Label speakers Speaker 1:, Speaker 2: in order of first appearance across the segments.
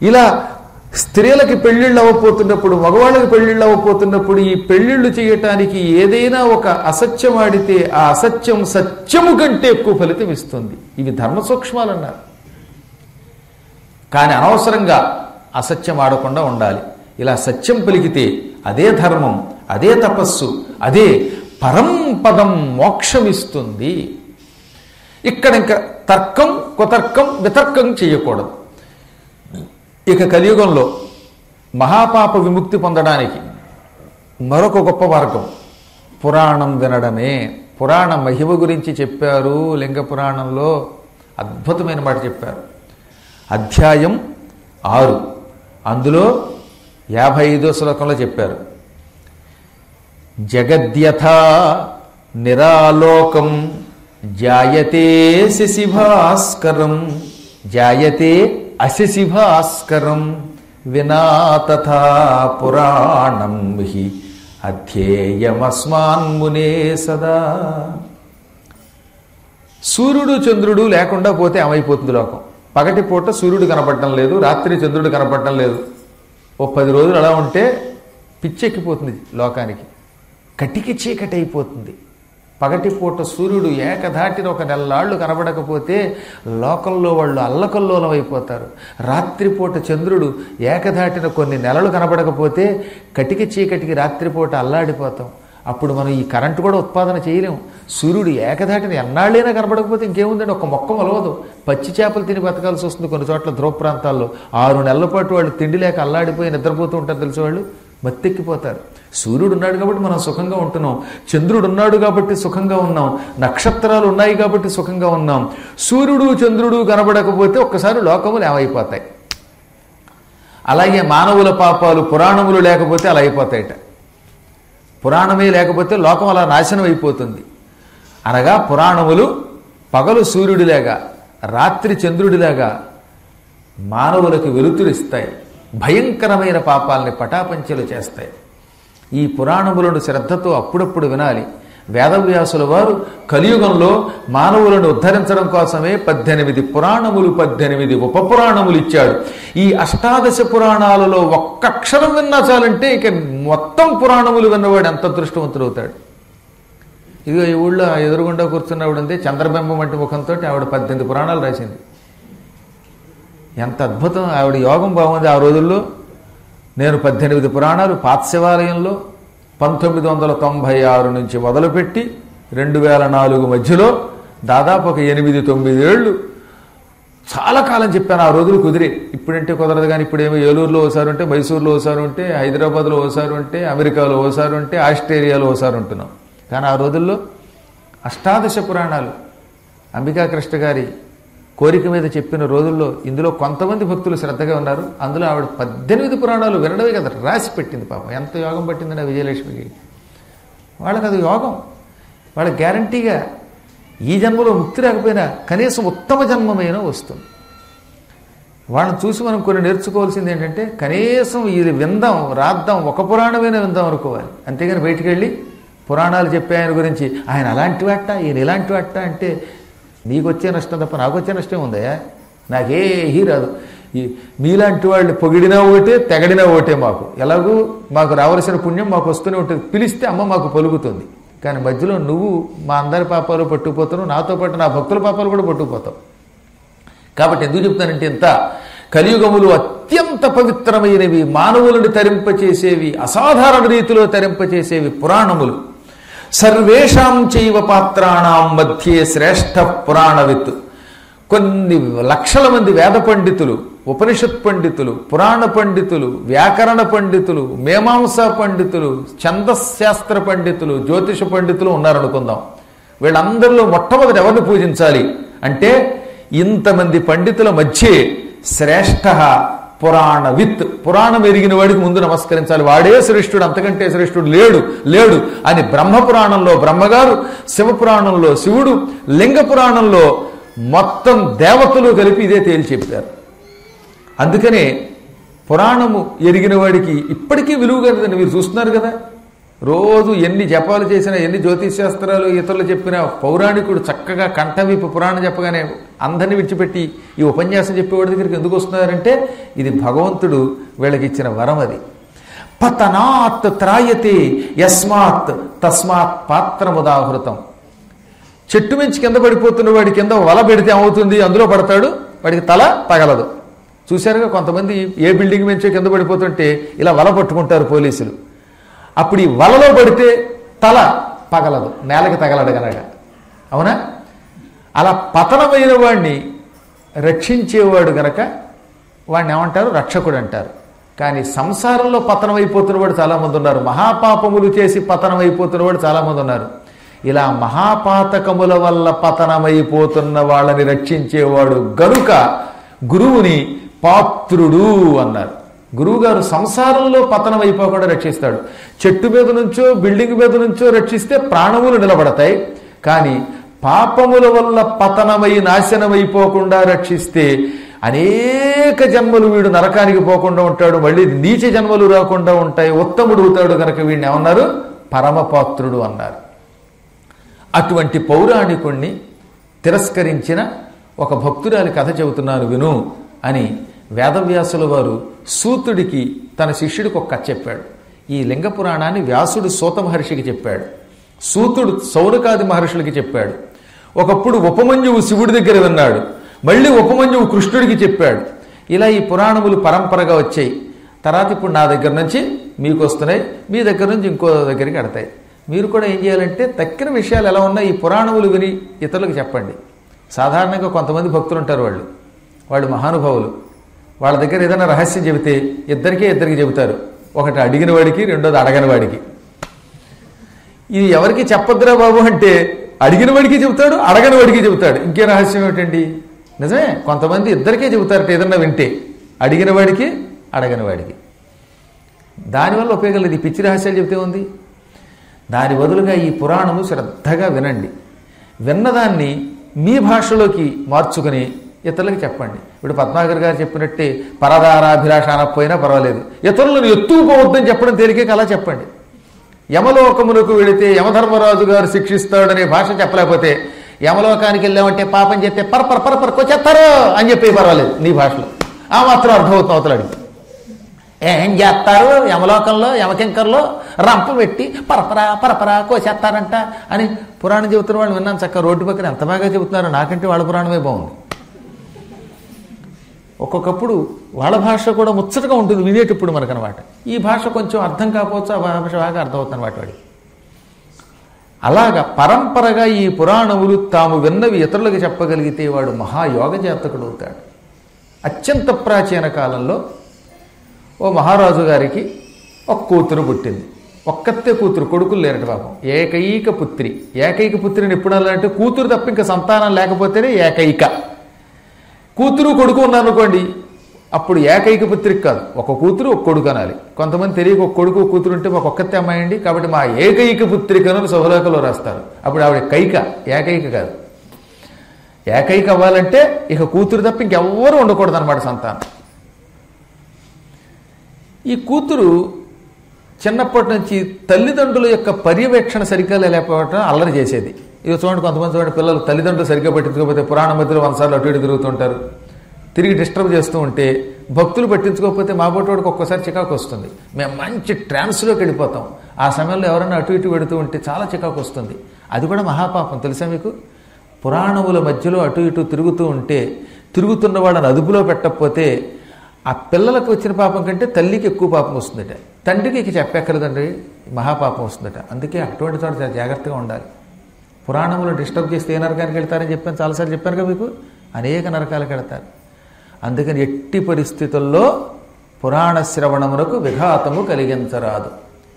Speaker 1: ఇలా స్త్రీలకి పెళ్లిళ్ళు అవ్వపోతున్నప్పుడు మగవాళ్ళకి పెళ్లిళ్ళు అవ్వపోతున్నప్పుడు ఈ పెళ్లిళ్ళు చేయటానికి ఏదైనా ఒక అసత్యం ఆడితే ఆ అసత్యం సత్యము కంటే ఎక్కువ ఫలితం ఇస్తుంది ఇవి ధర్మ సూక్ష్మాలు అన్నారు కానీ అనవసరంగా అసత్యం ఆడకుండా ఉండాలి ఇలా సత్యం పలికితే అదే ధర్మం అదే తపస్సు అదే పరంపదం మోక్షమిస్తుంది ఇక్కడ ఇంకా తర్కం కుతర్కం వితర్కం చేయకూడదు ఇక కలియుగంలో మహాపాప విముక్తి పొందడానికి మరొక గొప్ప మార్గం పురాణం వినడమే పురాణ మహిమ గురించి చెప్పారు లింగ పురాణంలో అద్భుతమైన మాట చెప్పారు అధ్యాయం ఆరు అందులో యాభై ఐదో శ్లోకంలో చెప్పారు జగద్యథా నిరాలోకం జాయతే శశిభాస్కరం జాయతే అశశిభాస్కరం వినా తథా పురాణం హి అధ్యేయమస్మాన్మునే సదా సూర్యుడు చంద్రుడు లేకుండా పోతే ఏమైపోతుంది లోకం పగటి పూట సూర్యుడు కనపడటం లేదు రాత్రి చంద్రుడు కనపడటం లేదు ఓ పది రోజులు అలా ఉంటే పిచ్చెక్కిపోతుంది లోకానికి కటికి చీకటి అయిపోతుంది పగటి పూట సూర్యుడు ఏకధాటిన ఒక నెలలాళ్ళు కనబడకపోతే లోకంలో వాళ్ళు అల్లకల్లోలం అయిపోతారు రాత్రిపూట చంద్రుడు ఏకధాటిన కొన్ని నెలలు కనబడకపోతే కటికి చీకటికి రాత్రిపూట అల్లాడిపోతాం అప్పుడు మనం ఈ కరెంటు కూడా ఉత్పాదన చేయలేం సూర్యుడు ఏకధాటిన ఎన్నాళ్ళైనా కనబడకపోతే ఇంకేముందండి ఒక మొక్క మొలవదు పచ్చి చేపలు తిని బతకాల్సి వస్తుంది కొన్ని చోట్ల ధ్రువ ప్రాంతాల్లో ఆరు నెలల పాటు వాళ్ళు తిండి లేక అల్లాడిపోయి నిద్రపోతూ ఉంటారు తెలిసి వాళ్ళు మత్తెక్కిపోతారు సూర్యుడు ఉన్నాడు కాబట్టి మనం సుఖంగా ఉంటున్నాం చంద్రుడు ఉన్నాడు కాబట్టి సుఖంగా ఉన్నాం నక్షత్రాలు ఉన్నాయి కాబట్టి సుఖంగా ఉన్నాం సూర్యుడు చంద్రుడు కనబడకపోతే ఒక్కసారి లోకములు ఏమైపోతాయి అలాగే మానవుల పాపాలు పురాణములు లేకపోతే అలా అయిపోతాయట పురాణమే లేకపోతే లోకం అలా నాశనం అయిపోతుంది అనగా పురాణములు పగలు సూర్యుడిలాగా రాత్రి చంద్రుడిలాగా మానవులకు వెలుతురిస్తాయి భయంకరమైన పాపాలని పటాపంచలు చేస్తాయి ఈ పురాణములను శ్రద్ధతో అప్పుడప్పుడు వినాలి వేదవ్యాసుల వారు కలియుగంలో మానవులను ఉద్ధరించడం కోసమే పద్దెనిమిది పురాణములు పద్దెనిమిది ఉపపురాణములు ఇచ్చాడు ఈ అష్టాదశ పురాణాలలో ఒక్క అక్షరం విన్నా చాలంటే ఇక మొత్తం పురాణములు విన్నవాడు ఎంత అదృష్టవంతుడు అవుతాడు ఇదిగో ఈ ఊళ్ళో ఎదురుగుండా కూర్చున్నవాడు అంతే చంద్రబింబం వంటి ముఖంతో ఆవిడ పద్దెనిమిది పురాణాలు రాసింది ఎంత అద్భుతం ఆవిడ యోగం బాగుంది ఆ రోజుల్లో నేను పద్దెనిమిది పురాణాలు పాత్శివాలయంలో పంతొమ్మిది వందల తొంభై ఆరు నుంచి మొదలుపెట్టి రెండు వేల నాలుగు మధ్యలో దాదాపు ఒక ఎనిమిది తొమ్మిది ఏళ్ళు చాలా కాలం చెప్పాను ఆ రోజులు కుదిరి ఇప్పుడంటే కుదరదు కానీ ఇప్పుడేమో ఏలూరులో ఓసారి ఉంటే మైసూరులో ఓసారి ఉంటే హైదరాబాద్లో ఓసారి ఉంటే అమెరికాలో ఓసారి ఉంటే ఆస్ట్రేలియాలో ఓసారి ఉంటున్నాం కానీ ఆ రోజుల్లో అష్టాదశ పురాణాలు అంబికా కృష్ణ గారి కోరిక మీద చెప్పిన రోజుల్లో ఇందులో కొంతమంది భక్తులు శ్రద్ధగా ఉన్నారు అందులో ఆవిడ పద్దెనిమిది పురాణాలు వినడమే కదా రాసి పెట్టింది పాపం ఎంత యోగం పట్టిందని విజయలక్ష్మికి వాళ్ళకి అది యోగం వాళ్ళ గ్యారంటీగా ఈ జన్మలో ముక్తి రాకపోయినా కనీసం ఉత్తమ జన్మమైన వస్తుంది వాళ్ళని చూసి మనం కొన్ని నేర్చుకోవాల్సింది ఏంటంటే కనీసం ఇది విందాం రాద్దాం ఒక పురాణమైన విందాం అనుకోవాలి అంతేగాని బయటికి వెళ్ళి పురాణాలు చెప్పే ఆయన గురించి ఆయన అలాంటి వాట ఈయన ఇలాంటి వాట అంటే నీకు వచ్చే నష్టం తప్ప నాకు వచ్చే నష్టం ఉందయా నాకేహీ రాదు ఈ మీలాంటి వాళ్ళు పొగిడినా ఒకటే తెగడినా ఒకటే మాకు ఎలాగూ మాకు రావలసిన పుణ్యం మాకు వస్తూనే ఉంటుంది పిలిస్తే అమ్మ మాకు పలుకుతుంది కానీ మధ్యలో నువ్వు మా అందరి పాపాలు పట్టుకుపోతావు నాతో పాటు నా భక్తుల పాపాలు కూడా పట్టుకుపోతావు కాబట్టి ఎందుకు చెప్తానంటే ఇంత కలియుగములు అత్యంత పవిత్రమైనవి మానవులను తరింపచేసేవి అసాధారణ రీతిలో తరింపచేసేవి పురాణములు సర్వేషాం చైవ పాత్రాణం మధ్యే శ్రేష్ఠ పురాణవిత్ కొన్ని లక్షల మంది వేద పండితులు ఉపనిషత్ పండితులు పురాణ పండితులు వ్యాకరణ పండితులు మీమాంసా పండితులు ఛందశాస్త్ర పండితులు జ్యోతిష పండితులు ఉన్నారనుకుందాం వీళ్ళందరిలో మొట్టమొదటి ఎవరిని పూజించాలి అంటే ఇంతమంది పండితుల మధ్యే శ్రేష్ఠ పురాణ విత్ పురాణం ఎరిగిన వాడికి ముందు నమస్కరించాలి వాడే శ్రేష్ఠుడు అంతకంటే శ్రేష్ఠుడు లేడు లేడు అని బ్రహ్మ పురాణంలో బ్రహ్మగారు శివపురాణంలో శివుడు లింగ పురాణంలో మొత్తం దేవతలు కలిపి ఇదే తేల్చి చెప్పారు అందుకనే పురాణము ఎరిగిన వాడికి ఇప్పటికీ విలువ కలదని మీరు చూస్తున్నారు కదా రోజు ఎన్ని జపాలు చేసినా ఎన్ని జ్యోతిష్ శాస్త్రాలు ఇతరులు చెప్పినా పౌరాణికుడు చక్కగా కంఠవిప్పు పురాణం చెప్పగానే అందరిని విడిచిపెట్టి ఈ ఉపన్యాసం చెప్పేవాడి దగ్గరికి ఎందుకు వస్తున్నారంటే ఇది భగవంతుడు వీళ్ళకి ఇచ్చిన వరం అది పతనాత్ త్రాయతే యస్మాత్ తస్మాత్ పాత్రముదాహృతం చెట్టు మించి కింద పడిపోతున్న వాడి కింద వల పెడితే ఏమవుతుంది అందులో పడతాడు వాడికి తల తగలదు చూశారుగా కొంతమంది ఏ బిల్డింగ్ మించో కింద పడిపోతుంటే ఇలా వల పట్టుకుంటారు పోలీసులు అప్పుడు ఈ వలలో పడితే తల పగలదు నేలకి తగలడు కనుక అవునా అలా పతనమైన వాడిని రక్షించేవాడు గనక వాడిని ఏమంటారు రక్షకుడు అంటారు కానీ సంసారంలో పతనం అయిపోతున్నవాడు చాలామంది ఉన్నారు మహాపాపములు చేసి పతనం అయిపోతున్నవాడు చాలామంది ఉన్నారు ఇలా మహాపాతకముల వల్ల పతనమైపోతున్న వాళ్ళని రక్షించేవాడు గనుక గురువుని పాత్రుడు అన్నారు గురువుగారు సంసారంలో పతనం అయిపోకుండా రక్షిస్తాడు చెట్టు మీద నుంచో బిల్డింగ్ మీద నుంచో రక్షిస్తే ప్రాణములు నిలబడతాయి కానీ పాపముల వల్ల పతనమై నాశనమైపోకుండా రక్షిస్తే అనేక జన్మలు వీడు నరకానికి పోకుండా ఉంటాడు మళ్ళీ నీచ జన్మలు రాకుండా ఉంటాయి ఉత్తముడు అవుతాడు కనుక వీడిని ఏమన్నారు పరమపాత్రుడు అన్నారు అటువంటి పౌరాణికుణ్ణి తిరస్కరించిన ఒక భక్తురాలి కథ చెబుతున్నాను విను అని వేదవ్యాసుల వారు సూతుడికి తన శిష్యుడికి ఒక కథ చెప్పాడు ఈ లింగ పురాణాన్ని వ్యాసుడు సూత మహర్షికి చెప్పాడు సూతుడు సౌనకాది మహర్షులకి చెప్పాడు ఒకప్పుడు ఉపమన్యువు శివుడి దగ్గర విన్నాడు మళ్ళీ ఉపమన్యువు కృష్ణుడికి చెప్పాడు ఇలా ఈ పురాణములు పరంపరగా వచ్చాయి తర్వాత ఇప్పుడు నా దగ్గర నుంచి మీకు వస్తున్నాయి మీ దగ్గర నుంచి ఇంకో దగ్గరికి ఎడతాయి మీరు కూడా ఏం చేయాలంటే తక్కిన విషయాలు ఎలా ఉన్నాయి ఈ పురాణములు విని ఇతరులకు చెప్పండి సాధారణంగా కొంతమంది భక్తులు ఉంటారు వాళ్ళు వాళ్ళు మహానుభావులు వాళ్ళ దగ్గర ఏదైనా రహస్యం చెబితే ఇద్దరికే ఇద్దరికి చెబుతారు ఒకటి అడిగిన వాడికి రెండోది అడగని వాడికి ఇది ఎవరికి చెప్పొద్దురా బాబు అంటే అడిగిన వాడికి చెబుతాడు అడగని వాడికి చెబుతాడు ఇంకే రహస్యం ఏమిటండి నిజమే కొంతమంది ఇద్దరికే చెబుతారట ఏదన్నా వింటే అడిగిన వాడికి అడగని వాడికి దానివల్ల ఉపయోగం లేదు ఈ పిచ్చి రహస్యాలు చెబితే ఉంది దాని బదులుగా ఈ పురాణము శ్రద్ధగా వినండి విన్నదాన్ని మీ భాషలోకి మార్చుకుని ఇతరులకు చెప్పండి ఇప్పుడు పద్మాగర్ గారు చెప్పినట్టే పరదారాభిలాష అనకపోయినా పర్వాలేదు ఇతరులను ఎత్తుకుపోవద్దని చెప్పడం తేలికే అలా చెప్పండి యమలోకమునకు వెళితే యమధర్మరాజు గారు శిక్షిస్తాడనే భాష చెప్పలేకపోతే యమలోకానికి వెళ్ళామంటే పాపం చెప్తే పరపర పరపర కొచ్చేస్తారు అని చెప్పి పర్వాలేదు నీ భాషలో ఆ మాత్రం అర్థమవుతుంది అవతలడికి ఏం చేస్తారు యమలోకంలో యమకింకర్లో రంప పెట్టి పరపరా పరపరా కోసేస్తారంట అని పురాణం చెబుతున్న వాళ్ళు విన్నాను చక్క రోడ్డు పక్కన ఎంత బాగా చెబుతున్నారు నాకంటే వాళ్ళ పురాణమే బాగుంది ఒక్కొక్కప్పుడు వాళ్ళ భాష కూడా ముచ్చటగా ఉంటుంది వినేటప్పుడు మనకనమాట ఈ భాష కొంచెం అర్థం కాకపోవచ్చు ఆ భాష బాగా అర్థమవుతుంది అనమాట వాడికి అలాగా పరంపరగా ఈ పురాణములు తాము విన్నవి ఇతరులకు చెప్పగలిగితే వాడు మహాయోగ జాతకుడు అవుతాడు అత్యంత ప్రాచీన కాలంలో ఓ మహారాజు గారికి ఒక కూతురు పుట్టింది ఒక్కతే కూతురు కొడుకులు లేరట పాపం ఏకైక పుత్రి ఏకైక పుత్రిని ఎప్పుడు అనాలంటే కూతురు తప్ప ఇంకా సంతానం లేకపోతేనే ఏకైక కూతురు కొడుకు ఉన్నారనుకోండి అప్పుడు ఏకైక పుత్రికి కాదు ఒక కూతురు ఒక కొడుకు అనాలి కొంతమంది తెలియక ఒక కొడుకు ఒక కూతురు ఉంటే మాకు ఒక్కతే అమ్మాయి అండి కాబట్టి మా ఏకైక పుత్రికను శుభలేఖలో రాస్తారు అప్పుడు ఆవిడ కైక ఏకైక కాదు ఏకైక అవ్వాలంటే ఇక కూతురు తప్ప ఇంకెవ్వరూ ఉండకూడదు అనమాట సంతానం ఈ కూతురు చిన్నప్పటి నుంచి తల్లిదండ్రుల యొక్క పర్యవేక్షణ సరిగ్గా లేకపోవటం అల్లరి చేసేది ఇక చూడండి కొంతమంది చూడండి పిల్లలు తల్లిదండ్రులు సరిగ్గా పట్టించుకోకపోతే పురాణ మధ్యలో వంశాలు అటు ఇటు తిరుగుతుంటారు తిరిగి డిస్టర్బ్ చేస్తూ ఉంటే భక్తులు పట్టించుకోకపోతే మా వాడికి ఒక్కోసారి చికాకు వస్తుంది మేము మంచి ట్రాన్స్లోకి వెళ్ళిపోతాం ఆ సమయంలో ఎవరైనా అటు ఇటు పెడుతూ ఉంటే చాలా చికాకు వస్తుంది అది కూడా మహాపాపం తెలుసా మీకు పురాణముల మధ్యలో అటు ఇటు తిరుగుతూ ఉంటే తిరుగుతున్న వాళ్ళని అదుపులో పెట్టకపోతే ఆ పిల్లలకు వచ్చిన పాపం కంటే తల్లికి ఎక్కువ పాపం వస్తుందట తండ్రికి ఇక చెప్పక్కర్లేదండి మహాపాపం వస్తుందట అందుకే అటువంటి చోట చాలా జాగ్రత్తగా ఉండాలి పురాణములు డిస్టర్బ్ చేస్తే ఏ నరకానికి వెళ్తారని చెప్పాను చాలాసార్లు చెప్పాను కదా మీకు అనేక నరకాలకు వెళ్తారు అందుకని ఎట్టి పరిస్థితుల్లో పురాణ శ్రవణమునకు విఘాతము కలిగించరాదు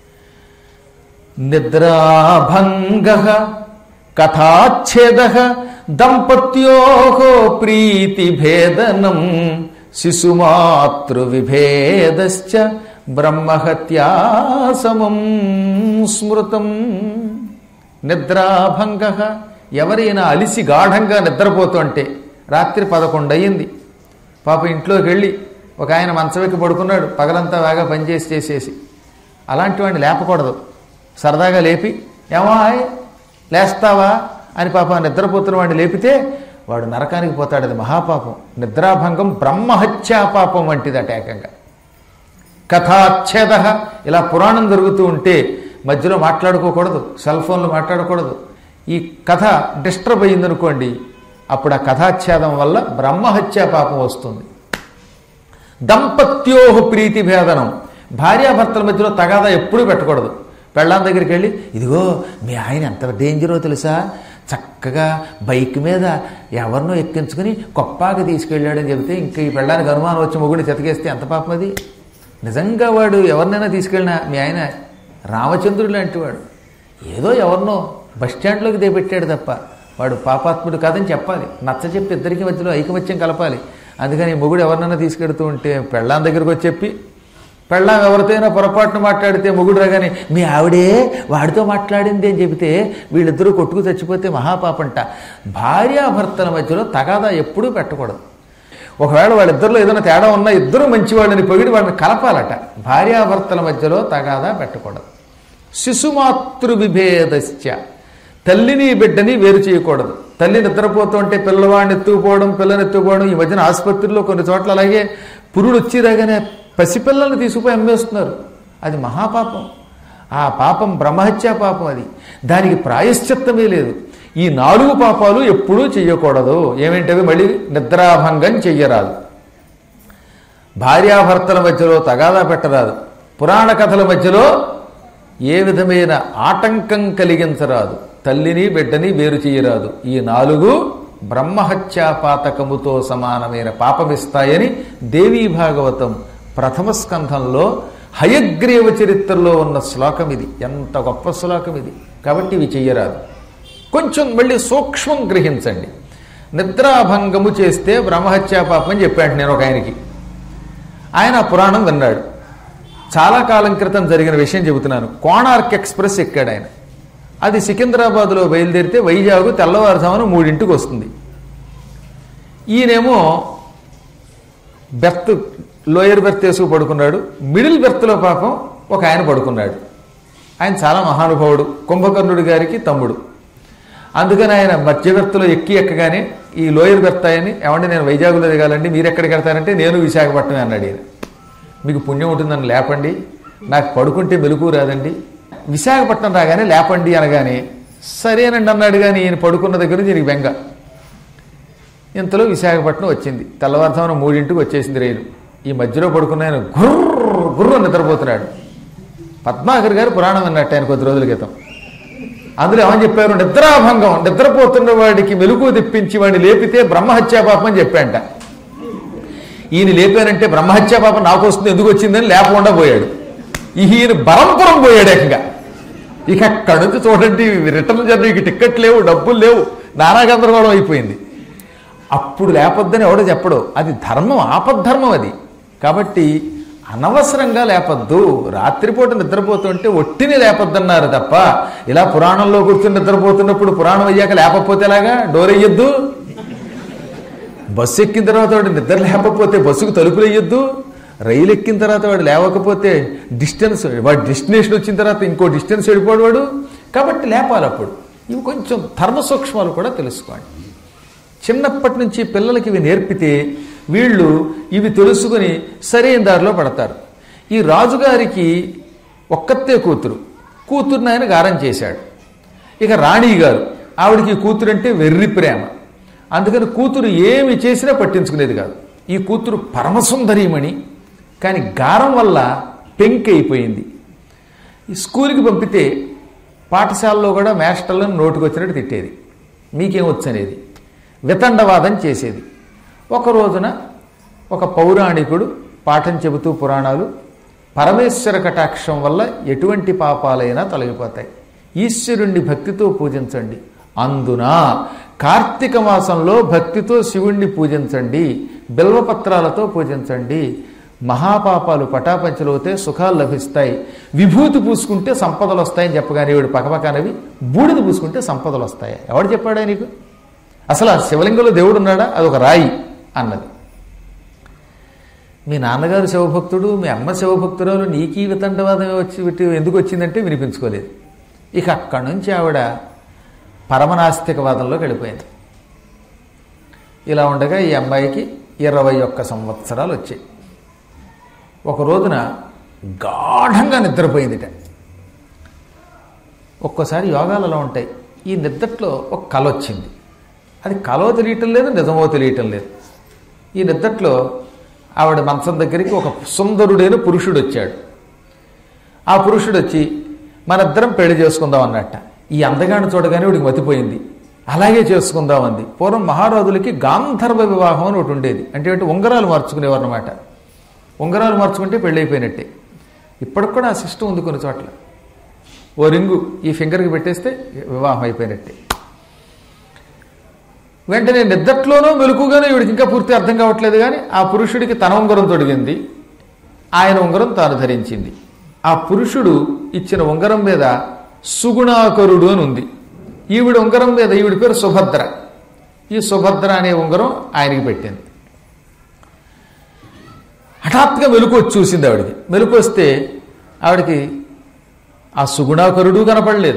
Speaker 1: నిద్రాభంగ కథాచ్ఛేద దంపత్యో ప్రీతిభేదనం శిశుమాతృవిభేదశ్చ బ్రహ్మహత్యా సమం స్మృతం నిద్రాభంగ ఎవరైనా అలిసి గాఢంగా నిద్రపోతుంటే రాత్రి పదకొండు అయ్యింది పాప ఇంట్లోకి వెళ్ళి ఒక ఆయన మంచమెక్కి పడుకున్నాడు పగలంతా బాగా పనిచేసి చేసేసి అలాంటి వాడిని లేపకూడదు సరదాగా లేపి ఏమా లేస్తావా అని పాప నిద్రపోతున్న వాడిని లేపితే వాడు నరకానికి పోతాడు అది మహాపాపం నిద్రాభంగం బ్రహ్మహత్యా పాపం వంటిదట ఏకంగా కథాచ్ఛేద ఇలా పురాణం జరుగుతూ ఉంటే మధ్యలో మాట్లాడుకోకూడదు సెల్ ఫోన్లు మాట్లాడకూడదు ఈ కథ డిస్టర్బ్ అయ్యిందనుకోండి అప్పుడు ఆ కథాచ్ఛేదం వల్ల బ్రహ్మహత్యా పాపం వస్తుంది దంపత్యోహ ప్రీతి భేదనం భార్యాభర్తల మధ్యలో తగాదా ఎప్పుడూ పెట్టకూడదు పెళ్ళాం దగ్గరికి వెళ్ళి ఇదిగో మీ ఆయన ఎంత డేంజరో తెలుసా చక్కగా బైక్ మీద ఎవరినో ఎక్కించుకుని కొప్పాకి తీసుకెళ్ళాడని చెబితే ఇంక ఈ పెళ్ళానికి అనుమానం వచ్చి మొగుడిని చెతకేస్తే ఎంత పాపం అది నిజంగా వాడు ఎవరినైనా తీసుకెళ్ళినా మీ ఆయన రామచంద్రుడు లాంటి వాడు ఏదో ఎవరినో బస్ స్టాండ్లోకి దిగబెట్టాడు తప్ప వాడు పాపాత్ముడు కాదని చెప్పాలి నచ్చ చెప్పి ఇద్దరికి మధ్యలో ఐకమత్యం కలపాలి అందుకని మొగుడు ఎవరినైనా తీసుకెడుతూ ఉంటే పెళ్ళాం దగ్గరకు వచ్చి చెప్పి పెళ్ళాం ఎవరితోనైనా పొరపాటున మాట్లాడితే మొగుడు రాగానే మీ ఆవిడే వాడితో మాట్లాడింది అని చెబితే వీళ్ళిద్దరూ కొట్టుకు చచ్చిపోతే మహాపాపంట భార్యాభర్తల మధ్యలో తగాదా ఎప్పుడూ పెట్టకూడదు ఒకవేళ వాళ్ళిద్దరిలో ఏదైనా తేడా ఉన్నా ఇద్దరు మంచివాళ్ళని పొగిడి వాళ్ళని కలపాలట భార్యాభర్తల మధ్యలో తగాదా పెట్టకూడదు శిశుమాతృ విభేదశ్చ తల్లిని బిడ్డని వేరు చేయకూడదు తల్లి నిద్రపోతుంటే పిల్లవాడిని ఎత్తుకుపోవడం పిల్లని ఎత్తుకుపోవడం ఈ మధ్యన ఆసుపత్రిలో కొన్ని చోట్ల అలాగే పురుడు వచ్చి రాగానే పసిపిల్లల్ని తీసుకుపోయి అమ్మేస్తున్నారు అది మహాపాపం ఆ పాపం బ్రహ్మహత్యా పాపం అది దానికి ప్రాయశ్చిత్తమే లేదు ఈ నాలుగు పాపాలు ఎప్పుడూ చెయ్యకూడదు ఏమేంటవి మళ్ళీ నిద్రాభంగం చెయ్యరాదు భార్యాభర్తల మధ్యలో తగాదా పెట్టరాదు పురాణ కథల మధ్యలో ఏ విధమైన ఆటంకం కలిగించరాదు తల్లిని బిడ్డని వేరు చేయరాదు ఈ నాలుగు బ్రహ్మహత్యాపాతకముతో సమానమైన పాపమిస్తాయని దేవీ భాగవతం ప్రథమ స్కంధంలో హయగ్రీవ చరిత్రలో ఉన్న శ్లోకం ఇది ఎంత గొప్ప శ్లోకం ఇది కాబట్టి ఇవి చెయ్యరాదు కొంచెం మళ్ళీ సూక్ష్మం గ్రహించండి నిద్రాభంగము చేస్తే బ్రహ్మహత్యా పాపం అని చెప్పాడు నేను ఒక ఆయనకి ఆయన ఆ పురాణం విన్నాడు చాలా కాలం క్రితం జరిగిన విషయం చెబుతున్నాను కోణార్క్ ఎక్స్ప్రెస్ ఎక్కాడు ఆయన అది సికింద్రాబాద్లో బయలుదేరితే వైజాగ్ తెల్లవారుజామున మూడింటికి వస్తుంది ఈయనేమో బెర్త్ లోయర్ బెర్త్ వేసుకు పడుకున్నాడు మిడిల్ బెర్త్లో పాపం ఒక ఆయన పడుకున్నాడు ఆయన చాలా మహానుభావుడు కుంభకర్ణుడి గారికి తమ్ముడు అందుకని ఆయన మధ్య బెర్త్లో ఎక్కి ఎక్కగానే ఈ లోయర్ బెర్త్ ఆయన్ని ఏమంటే నేను వైజాగ్లో దిగాలండి మీరు ఎక్కడికి వెళ్తారంటే నేను విశాఖపట్నం అన్నాడు ఈయన మీకు పుణ్యం ఉంటుందని లేపండి నాకు పడుకుంటే మెలకు రాదండి విశాఖపట్నం రాగానే లేపండి అనగానే సరేనండి అన్నాడు కానీ ఈయన పడుకున్న దగ్గర నుంచి ఈయనకి బెంగ ఇంతలో విశాఖపట్నం వచ్చింది తెల్లవారుజామున మూడింటికి వచ్చేసింది రైలు ఈ మధ్యలో పడుకున్న ఆయన గుర్ర గుర్ర నిద్రపోతున్నాడు పద్మాకర్ గారు పురాణం అన్నట్టు ఆయన కొద్ది రోజుల క్రితం అందులో ఏమని చెప్పారు నిద్రాభంగం నిద్రపోతున్న వాడికి మెలుగు తెప్పించి వాడిని లేపితే బ్రహ్మహత్యా పాపం అని చెప్పాంట ఈయన లేపానంటే బ్రహ్మహత్యా పాపం నాకు వస్తుంది ఎందుకు వచ్చిందని లేపకుండా పోయాడు ఈయన బరంపురం పోయాడు ఏకంగా ఇక అక్కడి నుంచి చూడండి రిటర్న్ జర్నీకి టిక్కెట్ లేవు డబ్బులు లేవు నానా గందరగోళం అయిపోయింది అప్పుడు లేపొద్దని ఎవడో చెప్పడు అది ధర్మం ఆపద్ధర్మం అది కాబట్టి అనవసరంగా లేపద్దు రాత్రిపూట నిద్రపోతుంటే ఒట్టిని లేపొద్దన్నారు తప్ప ఇలా పురాణంలో కూర్చుని నిద్రపోతున్నప్పుడు పురాణం అయ్యాక లేకపోతే ఎలాగా డోర్ వేయొద్దు బస్సు ఎక్కిన తర్వాత వాడు నిద్ర లేకపోతే బస్సుకు తలుపులు వేయొద్దు రైలు ఎక్కిన తర్వాత వాడు లేవకపోతే డిస్టెన్స్ వాడు డెస్టినేషన్ వచ్చిన తర్వాత ఇంకో డిస్టెన్స్ వెళ్ళిపోడు వాడు కాబట్టి లేపాలి అప్పుడు ఇవి కొంచెం ధర్మ సూక్ష్మాలు కూడా తెలుసుకోండి చిన్నప్పటి నుంచి పిల్లలకి ఇవి నేర్పితే వీళ్ళు ఇవి తెలుసుకుని సరైన దారిలో పడతారు ఈ రాజుగారికి ఒక్కతే కూతురు కూతురుని ఆయన గారం చేశాడు ఇక రాణి గారు ఆవిడికి ఈ కూతురు అంటే వెర్రి ప్రేమ అందుకని కూతురు ఏమి చేసినా పట్టించుకునేది కాదు ఈ కూతురు పరమసుందరీమణి కానీ గారం వల్ల పెంక్ అయిపోయింది ఈ స్కూల్కి పంపితే పాఠశాలలో కూడా మాస్టర్లను నోటుకు వచ్చినట్టు తిట్టేది మీకేం వచ్చనేది వితండవాదం చేసేది ఒక రోజున ఒక పౌరాణికుడు పాఠం చెబుతూ పురాణాలు పరమేశ్వర కటాక్షం వల్ల ఎటువంటి పాపాలైనా తొలగిపోతాయి ఈశ్వరుణ్ణి భక్తితో పూజించండి అందున కార్తీక మాసంలో భక్తితో శివుణ్ణి పూజించండి బిల్వపత్రాలతో పూజించండి మహాపాపాలు పటాపంచలవుతే సుఖాలు లభిస్తాయి విభూతి పూసుకుంటే సంపదలు వస్తాయని చెప్పగానే వీడు పకపకానవి బూడిద పూసుకుంటే సంపదలు వస్తాయి ఎవడు చెప్పాడా నీకు అసలు ఆ శివలింగంలో దేవుడు ఉన్నాడా అది ఒక రాయి అన్నది మీ నాన్నగారు శివభక్తుడు మీ అమ్మ శివభక్తురాలు నీకీ వితండవాదం వచ్చి విట్టి ఎందుకు వచ్చిందంటే వినిపించుకోలేదు ఇక అక్కడి నుంచి ఆవిడ పరమనాస్తికవాదంలోకి వెళ్ళిపోయింది ఇలా ఉండగా ఈ అమ్మాయికి ఇరవై ఒక్క సంవత్సరాలు వచ్చాయి ఒక రోజున గాఢంగా నిద్రపోయిందిట ఒక్కోసారి యోగాలలో ఉంటాయి ఈ నిద్రలో ఒక కల వచ్చింది అది కలో తెలియటం లేదు నిజమో తెలియటం లేదు ఈ నిద్రలో ఆవిడ మంచం దగ్గరికి ఒక సుందరుడైన పురుషుడు వచ్చాడు ఆ పురుషుడు వచ్చి మనిద్దరం పెళ్లి చేసుకుందాం అన్నట్ట ఈ అందగాన్ని చూడగానే వీడికి మతిపోయింది అలాగే చేసుకుందాం అంది పూర్వం మహారాజులకి గాంధర్వ వివాహం అని ఒకటి ఉండేది అంటే ఏంటి ఉంగరాలు మార్చుకునేవారు అనమాట ఉంగరాలు మార్చుకుంటే పెళ్ళి అయిపోయినట్టే ఇప్పటికి కూడా ఆ సిస్టమ్ ఉంది కొన్ని చోట్ల ఓ రింగు ఈ ఫింగర్కి పెట్టేస్తే వివాహం అయిపోయినట్టే వెంటనే నిద్దట్లోనో మెలుకుగానో ఈవిడికి ఇంకా పూర్తి అర్థం కావట్లేదు కానీ ఆ పురుషుడికి తన ఉంగరం తొడిగింది ఆయన ఉంగరం తాను ధరించింది ఆ పురుషుడు ఇచ్చిన ఉంగరం మీద సుగుణాకరుడు అని ఉంది ఈవిడ ఉంగరం మీద ఈవిడ పేరు సుభద్ర ఈ సుభద్ర అనే ఉంగరం ఆయనకి పెట్టింది హఠాత్తుగా మెలకు వచ్చి చూసింది ఆవిడకి మెలకు వస్తే ఆవిడకి ఆ సుగుణాకరుడు కనపడలేదు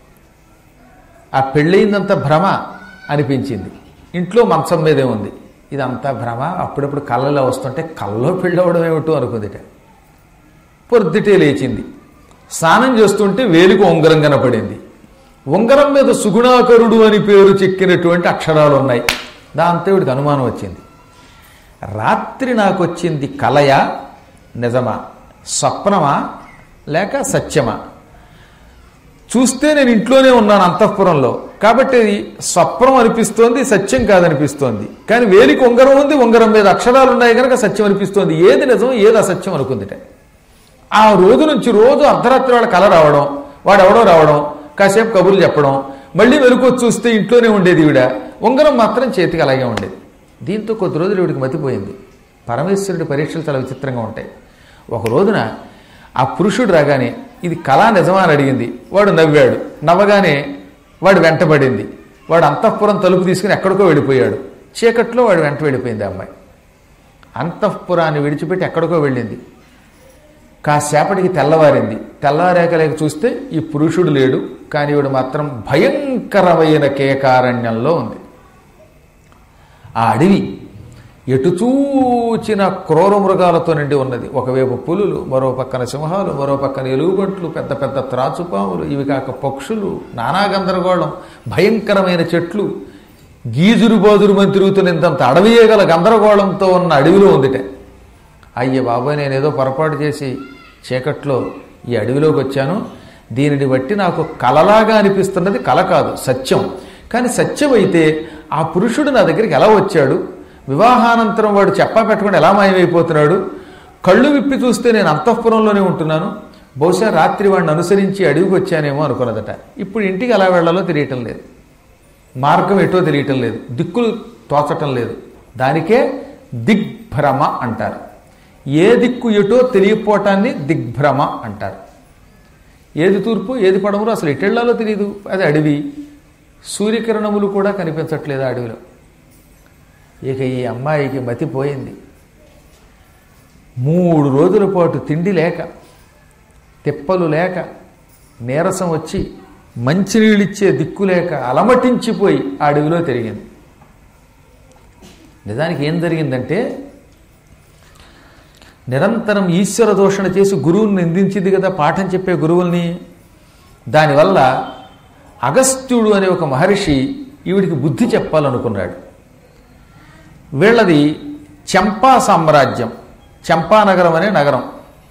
Speaker 1: ఆ పెళ్ళయిందంత భ్రమ అనిపించింది ఇంట్లో మంచం మీదే ఉంది ఇదంతా భ్రమ అప్పుడప్పుడు కళ్ళలో వస్తుంటే కళ్ళలో పెళ్ళవడం ఏమిటో అనుకుందిట పొద్దుటే లేచింది స్నానం చేస్తుంటే వేలికి ఉంగరం కనపడింది ఉంగరం మీద సుగుణాకరుడు అని పేరు చెక్కినటువంటి అక్షరాలు ఉన్నాయి దాంతో వీడికి అనుమానం వచ్చింది రాత్రి నాకు వచ్చింది కలయ నిజమా స్వప్నమా లేక సత్యమా చూస్తే నేను ఇంట్లోనే ఉన్నాను అంతఃపురంలో కాబట్టి అది స్వప్నం అనిపిస్తోంది సత్యం కాదనిపిస్తోంది కానీ వేలికి ఉంగరం ఉంది ఉంగరం మీద అక్షరాలు ఉన్నాయి కనుక సత్యం అనిపిస్తోంది ఏది నిజం ఏది అసత్యం అనుకుందిట ఆ రోజు నుంచి రోజు అర్ధరాత్రి వాళ్ళ కల రావడం వాడు ఎవడో రావడం కాసేపు కబుర్లు చెప్పడం మళ్ళీ వెలుకొచ్చి చూస్తే ఇంట్లోనే ఉండేది ఈవిడ ఉంగరం మాత్రం చేతికి అలాగే ఉండేది దీంతో కొద్ది రోజులు ఈవిడికి మతిపోయింది పరమేశ్వరుడి పరీక్షలు చాలా విచిత్రంగా ఉంటాయి ఒక రోజున ఆ పురుషుడు రాగానే ఇది కళా నిజమా అని అడిగింది వాడు నవ్వాడు నవ్వగానే వాడు వెంటబడింది వాడు అంతఃపురం తలుపు తీసుకుని ఎక్కడికో వెళ్ళిపోయాడు చీకట్లో వాడు వెంట వెళ్ళిపోయింది ఆ అమ్మాయి అంతఃపురాన్ని విడిచిపెట్టి ఎక్కడికో వెళ్ళింది కాసేపటికి తెల్లవారింది తెల్లవారాక లేక చూస్తే ఈ పురుషుడు లేడు కానీ వీడు మాత్రం భయంకరమైన కేకారణ్యంలో ఉంది ఆ అడవి ఎటు చూచిన క్రూర మృగాలతో నిండి ఉన్నది ఒకవైపు పులులు మరో పక్కన సింహాలు మరో పక్కన ఎలుగుబంట్లు పెద్ద పెద్ద త్రాచుపాములు ఇవి కాక పక్షులు నానా గందరగోళం భయంకరమైన చెట్లు గీజురు బాజురు మంది తిరుగుతున్నంత అడవియే గల గందరగోళంతో ఉన్న అడవిలో ఉందిట అయ్య బాబాయ్ నేను ఏదో పొరపాటు చేసి చీకట్లో ఈ అడవిలోకి వచ్చాను దీనిని బట్టి నాకు కలలాగా అనిపిస్తున్నది కల కాదు సత్యం కానీ సత్యం అయితే ఆ పురుషుడు నా దగ్గరికి ఎలా వచ్చాడు వివాహానంతరం వాడు చెప్పా పెట్టకుండా ఎలా మాయమైపోతున్నాడు కళ్ళు విప్పి చూస్తే నేను అంతఃపురంలోనే ఉంటున్నాను బహుశా రాత్రి వాడిని అనుసరించి అడవికి వచ్చానేమో అనుకున్నదట ఇప్పుడు ఇంటికి ఎలా వెళ్ళాలో తెలియటం లేదు మార్గం ఎటో తెలియటం లేదు దిక్కులు తోచటం లేదు దానికే దిగ్భ్రమ అంటారు ఏ దిక్కు ఎటో తెలియపోవటాన్ని దిగ్భ్రమ అంటారు ఏది తూర్పు ఏది పడమరో అసలు ఎటెళ్లాలో తెలియదు అది అడవి సూర్యకిరణములు కూడా కనిపించట్లేదు ఆ అడవిలో ఇక ఈ అమ్మాయికి మతిపోయింది మూడు రోజుల పాటు తిండి లేక తిప్పలు లేక నీరసం వచ్చి మంచినీళ్ళిచ్చే దిక్కు లేక అలమటించిపోయి ఆ అడవిలో తిరిగింది నిజానికి ఏం జరిగిందంటే నిరంతరం ఈశ్వర దోషణ చేసి గురువుని నిందించింది కదా పాఠం చెప్పే గురువుల్ని దానివల్ల అగస్త్యుడు అనే ఒక మహర్షి ఈవిడికి బుద్ధి చెప్పాలనుకున్నాడు వీళ్ళది చంపా సామ్రాజ్యం చంపానగరం అనే నగరం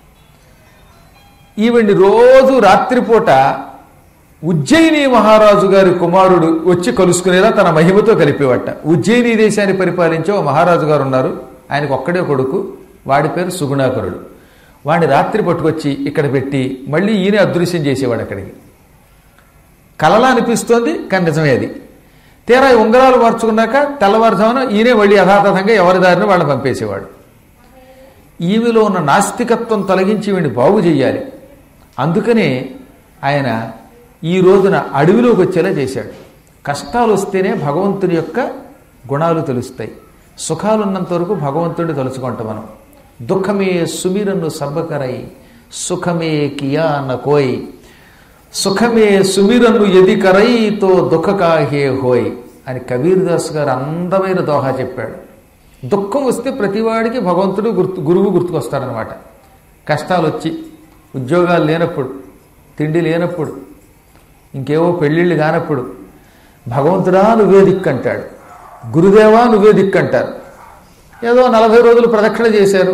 Speaker 1: ఈవిడ్ని రోజు రాత్రిపూట ఉజ్జయిని మహారాజు గారి కుమారుడు వచ్చి కలుసుకునేలా తన మహిమతో కలిపేవట ఉజ్జయిని దేశాన్ని పరిపాలించే ఓ మహారాజు గారు ఉన్నారు ఆయనకు ఒక్కడే కొడుకు వాడి పేరు సుగుణాకరుడు వాడిని రాత్రి పట్టుకొచ్చి ఇక్కడ పెట్టి మళ్ళీ ఈయన అదృశ్యం చేసేవాడు అక్కడికి కలలా అనిపిస్తోంది కానీ నిజమే అది తీరా ఈ ఉంగరాలు మార్చుకున్నాక తెల్లవారుజామున ఈయనే మళ్ళీ యథాతథంగా ఎవరి దారిని వాళ్ళని పంపేసేవాడు ఈమెలో ఉన్న నాస్తికత్వం తొలగించి వీడిని బాగు చేయాలి అందుకనే ఆయన ఈ రోజున అడవిలోకి వచ్చేలా చేశాడు కష్టాలు వస్తేనే భగవంతుని యొక్క గుణాలు తెలుస్తాయి సుఖాలు ఉన్నంత వరకు భగవంతుడిని తలుచుకుంటాం మనం దుఃఖమే సుమిరన్ను సబ్బకరై సుఖమే కియా నకోయ్ సుఖమే సుమిరను ఎది కరైతో దుఃఖకాహే హోయ్ అని కబీర్దాస్ గారు అందమైన దోహా చెప్పాడు దుఃఖం వస్తే ప్రతివాడికి భగవంతుడు గుర్తు గురువు గుర్తుకొస్తాడనమాట కష్టాలు వచ్చి ఉద్యోగాలు లేనప్పుడు తిండి లేనప్పుడు ఇంకేవో పెళ్ళిళ్ళు కానప్పుడు భగవంతుడా నువ్వే దిక్కంటాడు గురుదేవా నువ్వే దిక్కంటారు ఏదో నలభై రోజులు ప్రదక్షిణ చేశారు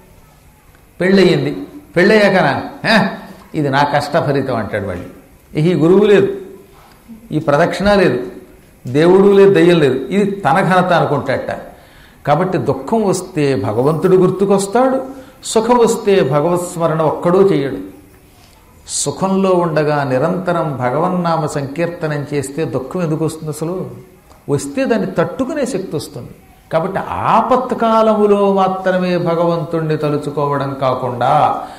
Speaker 1: పెళ్ళయింది పెళ్ళయ్యాకనా "హే, ఇది నా కష్టఫలితం అంటాడు వాడు ఈ గురువు లేదు ఈ ప్రదక్షిణ లేదు దేవుడు లేదు దయ్యం లేదు ఇది తన ఘనత అనుకుంటాట కాబట్టి దుఃఖం వస్తే భగవంతుడు గుర్తుకొస్తాడు సుఖం వస్తే భగవత్ స్మరణ ఒక్కడూ చేయడు సుఖంలో ఉండగా నిరంతరం భగవన్నామ సంకీర్తనం చేస్తే దుఃఖం ఎందుకు వస్తుంది అసలు వస్తే దాన్ని తట్టుకునే శక్తి వస్తుంది కాబట్టి ఆపత్కాలములో మాత్రమే భగవంతుణ్ణి తలుచుకోవడం కాకుండా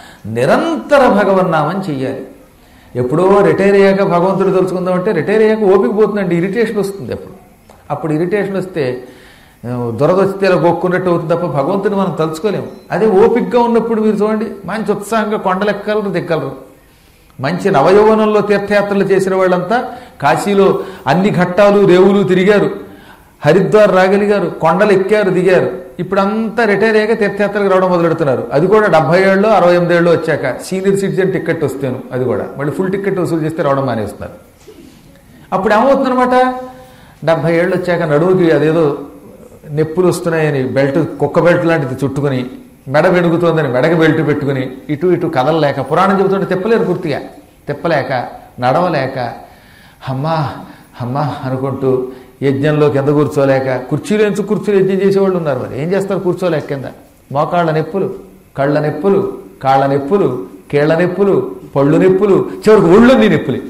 Speaker 1: నిరంతర భగవన్నామం చెయ్యాలి ఎప్పుడో రిటైర్ అయ్యాక భగవంతుడు తలుచుకుందాం అంటే రిటైర్ అయ్యాక ఓపిక పోతుందండి ఇరిటేషన్ వస్తుంది అప్పుడు అప్పుడు ఇరిటేషన్ వస్తే ఆ, దురద వస్తే ఇలా గొక్కున్నట్టు అవుతుంది తప్ప భగవంతుని మనం తలుచుకోలేము అదే ఓపికగా ఉన్నప్పుడు మీరు చూడండి మంచి ఉత్సాహంగా కొండలెక్కగలరు దిక్కలరు మంచి నవయౌవనంలో తీర్థయాత్రలు చేసిన వాళ్ళంతా కాశీలో అన్ని ఘట్టాలు రేవులు తిరిగారు హరిద్వార్ రాగలిగారు కొండలు ఎక్కారు దిగారు ఇప్పుడు అంతా రిటైర్ అయ్యాక తీర్థయాత్రకు రావడం మొదలెడుతున్నారు అది కూడా డెబ్బై ఏళ్ళు అరవై ఎనిమిది ఏళ్ళు వచ్చాక సీనియర్ సిటిజన్ టికెట్ వస్తాను అది కూడా మళ్ళీ ఫుల్ టికెట్ వసూలు చేస్తే రావడం మానేస్తున్నారు అప్పుడు ఏమవుతుందన్నమాట డెబ్బై ఏళ్ళు వచ్చాక నడువుకి అదేదో నొప్పులు వస్తున్నాయని బెల్ట్ కుక్క బెల్ట్ లాంటిది చుట్టుకుని మెడ వెనుగుతోందని మెడకి బెల్ట్ పెట్టుకుని ఇటు ఇటు కదలలేక పురాణం చెబుతుంటే తిప్పలేరు పూర్తిగా తిప్పలేక నడవలేక అమ్మా అమ్మా అనుకుంటూ యజ్ఞంలో కింద కూర్చోలేక కుర్చీలు ఎంచు కుర్చీలు యజ్ఞం చేసేవాళ్ళు ఉన్నారు మరి ఏం చేస్తారు కూర్చోలేక కింద మోకాళ్ళ నొప్పులు కళ్ళ నొప్పులు కాళ్ళ నొప్పులు కీళ్ళ నొప్పులు పళ్ళు నొప్పులు చివరికి ఒళ్ళుంది నొప్పులు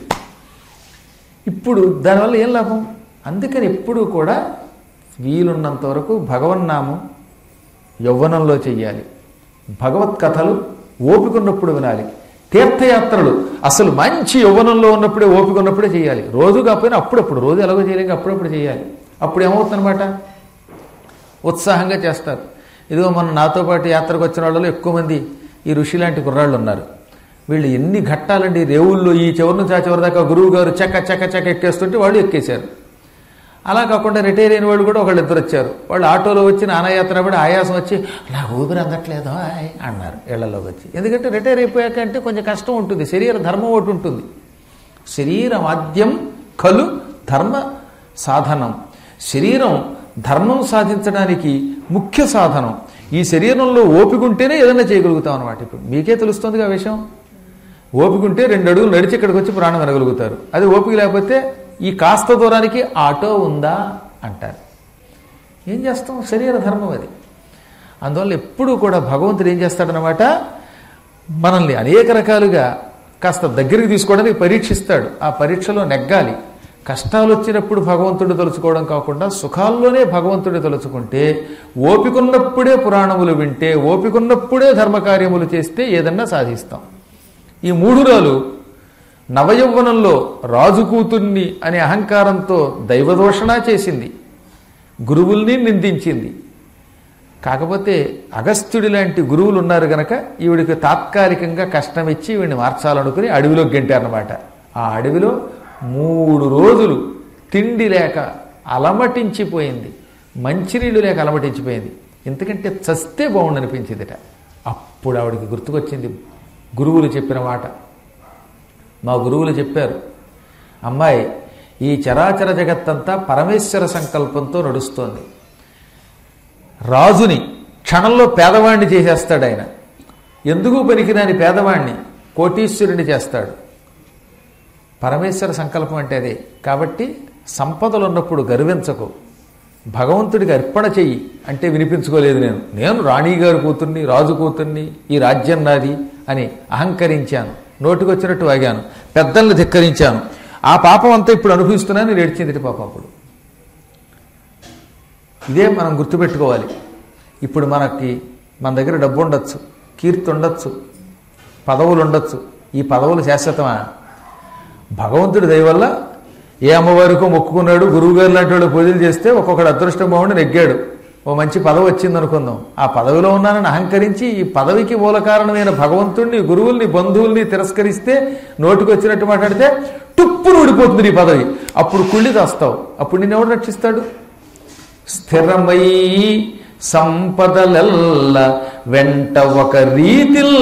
Speaker 1: ఇప్పుడు దానివల్ల ఏం లాభం అందుకని ఎప్పుడూ కూడా వీలున్నంత వరకు భగవన్నామం యవ్వనంలో చెయ్యాలి భగవత్ కథలు ఓపిక ఉన్నప్పుడు వినాలి తీర్థయాత్రలు అసలు మంచి యవ్వనంలో ఉన్నప్పుడే ఓపిక ఉన్నప్పుడే చేయాలి రోజు కాకపోయినా అప్పుడప్పుడు రోజు ఎలాగో చేయలేక అప్పుడప్పుడు చేయాలి అప్పుడు ఏమవుతుందన్నమాట ఉత్సాహంగా చేస్తారు ఇదిగో మన నాతో పాటు యాత్రకు వచ్చిన వాళ్ళలో ఎక్కువ మంది ఈ ఋషి లాంటి కుర్రాళ్ళు ఉన్నారు వీళ్ళు ఎన్ని ఘట్టాలండి రేవుల్లో ఈ చివరి నుంచి ఆ చివరి దాకా గురువు గారు చక్క చక్క చక్క ఎక్కేస్తుంటే వాళ్ళు ఎక్కేశారు అలా కాకుండా రిటైర్ అయిన వాళ్ళు కూడా ఒకళ్ళు ఇద్దరు వచ్చారు వాళ్ళు ఆటోలో వచ్చి నానయాత్ర పడి ఆయాసం వచ్చి నా ఊపిరి అందట్లేదు ఆయ్" అన్నారు ఇళ్లలోకి వచ్చి ఎందుకంటే రిటైర్ అయిపోయాక అంటే కొంచెం కష్టం ఉంటుంది శరీర ధర్మం ఒకటి ఉంటుంది శరీరమాద్యం కలు ధర్మ సాధనం శరీరం ధర్మం సాధించడానికి ముఖ్య సాధనం ఈ శరీరంలో ఓపిక ఉంటేనే ఏదైనా చేయగలుగుతాం అనమాట ఇప్పుడు మీకే తెలుస్తుందిగా ఆ విషయం ఓపిక ఉంటే రెండు అడుగులు నడిచి ఇక్కడికి వచ్చి ప్రాణం వినగలుగుతారు అది ఓపిక లేకపోతే ఈ కాస్త దూరానికి ఆటో ఉందా అంటారు ఏం చేస్తాం శరీర ధర్మం అది అందువల్ల ఎప్పుడూ కూడా భగవంతుడు ఏం చేస్తాడనమాట మనల్ని అనేక రకాలుగా కాస్త దగ్గరికి తీసుకోవడానికి పరీక్షిస్తాడు ఆ పరీక్షలో నెగ్గాలి కష్టాలు వచ్చినప్పుడు భగవంతుడు తలుచుకోవడం కాకుండా సుఖాల్లోనే భగవంతుడు తలుచుకుంటే ఓపికన్నప్పుడే పురాణములు వింటే ఓపికన్నప్పుడే ధర్మకార్యములు చేస్తే ఏదన్నా సాధిస్తాం ఈ మూఢురాలు నవయౌవనంలో రాజు కూతుర్ని అనే అహంకారంతో దైవదోషణ చేసింది గురువుల్ని నిందించింది కాకపోతే అగస్త్యుడి లాంటి గురువులు ఉన్నారు గనక ఈవిడికి తాత్కాలికంగా కష్టం ఇచ్చి ఈవిడిని మార్చాలనుకుని అడవిలో గెంటారనమాట ఆ అడవిలో మూడు రోజులు తిండి లేక అలమటించిపోయింది మంచినీళ్ళు లేక అలమటించిపోయింది ఎందుకంటే చస్తే బాగుండనిపించిందిట అప్పుడు ఆవిడికి గుర్తుకొచ్చింది గురువులు చెప్పిన మాట మా గురువులు చెప్పారు అమ్మాయి ఈ చరాచర జగత్తంతా పరమేశ్వర సంకల్పంతో నడుస్తోంది రాజుని క్షణంలో పేదవాణ్ణి చేసేస్తాడు ఆయన ఎందుకు పనికిరాని పేదవాణ్ణి కోటీశ్వరుని చేస్తాడు పరమేశ్వర సంకల్పం అంటే అదే కాబట్టి సంపదలు ఉన్నప్పుడు గర్వించకు భగవంతుడికి అర్పణ చెయ్యి అంటే వినిపించుకోలేదు నేను నేను రాణిగారు కూతుర్ని రాజు కూతుర్ని ఈ రాజ్యం నాది అని అహంకరించాను నోటికొచ్చినట్టు వాగాను పెద్దల్ని ధిక్కరించాను ఆ పాపం అంతా ఇప్పుడు అనుభవిస్తున్నాను ఏడ్చింది పాపం అప్పుడు ఇదే మనం గుర్తుపెట్టుకోవాలి ఇప్పుడు మనకి మన దగ్గర డబ్బు ఉండొచ్చు కీర్తి ఉండొచ్చు పదవులు ఉండొచ్చు ఈ పదవులు శాశ్వతమా భగవంతుడి దయ వల్ల ఏ అమ్మవారికో మొక్కుకున్నాడు గురువుగారు లాంటి వాడు పూజలు చేస్తే ఒక్కొక్కడు అదృష్టం బాగుండి నెగ్గాడు ఓ మంచి పదవి వచ్చింది అనుకుందాం ఆ పదవిలో ఉన్నానని అహంకరించి ఈ పదవికి మూల కారణమైన భగవంతుణ్ణి గురువుల్ని బంధువుల్ని తిరస్కరిస్తే నోటికి వచ్చినట్టు మాట్లాడితే టుప్పును ఊడిపోతుంది నీ పదవి అప్పుడు కుళ్ళి తెస్తావు అప్పుడు నిన్నెవడు రక్షిస్తాడు స్థిరమై సంపదలెల్ల వెంట ఒక రీతిల్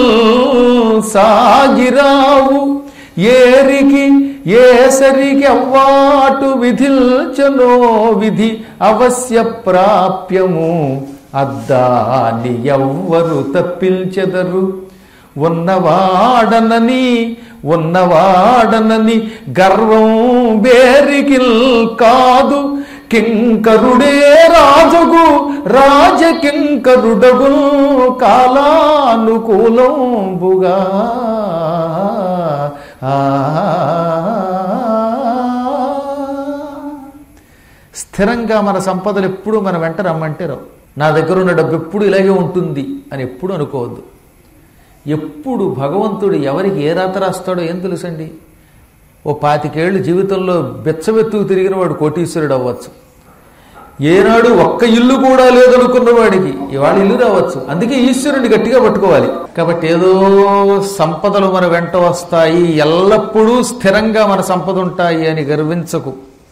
Speaker 1: సాగిరావు ఏరికి ఏసరికి అవ్వాటు విధిల్చనో విధి అవశ్య ప్రాప్యము అద్దాని ఎవ్వరు తప్పించెదరు ఉన్నవాడనని ఉన్నవాడనని గర్వం బేరికిల్ కాదు కింకరుడే రాజుగు రాజకింకరుడగు కాలానుకూలంబుగా ఆ స్థిరంగా మన సంపదలు ఎప్పుడు మన వెంట రమ్మంటే రావు నా దగ్గర ఉన్న డబ్బు ఎప్పుడు ఇలాగే ఉంటుంది అని ఎప్పుడు అనుకోవద్దు ఎప్పుడు భగవంతుడు ఎవరికి ఏ రాత రాస్తాడో ఏం తెలుసండి ఓ పాతికేళ్ళు జీవితంలో బెచ్చబెత్తుకు తిరిగిన వాడు కోటీశ్వరుడు అవ్వచ్చు ఏనాడు ఒక్క ఇల్లు కూడా లేదనుకున్న వాడికి ఇవాళ ఇల్లు రావచ్చు అందుకే ఈశ్వరుని గట్టిగా పట్టుకోవాలి కాబట్టి ఏదో సంపదలు మన వెంట వస్తాయి ఎల్లప్పుడూ స్థిరంగా మన సంపద ఉంటాయి అని గర్వించకు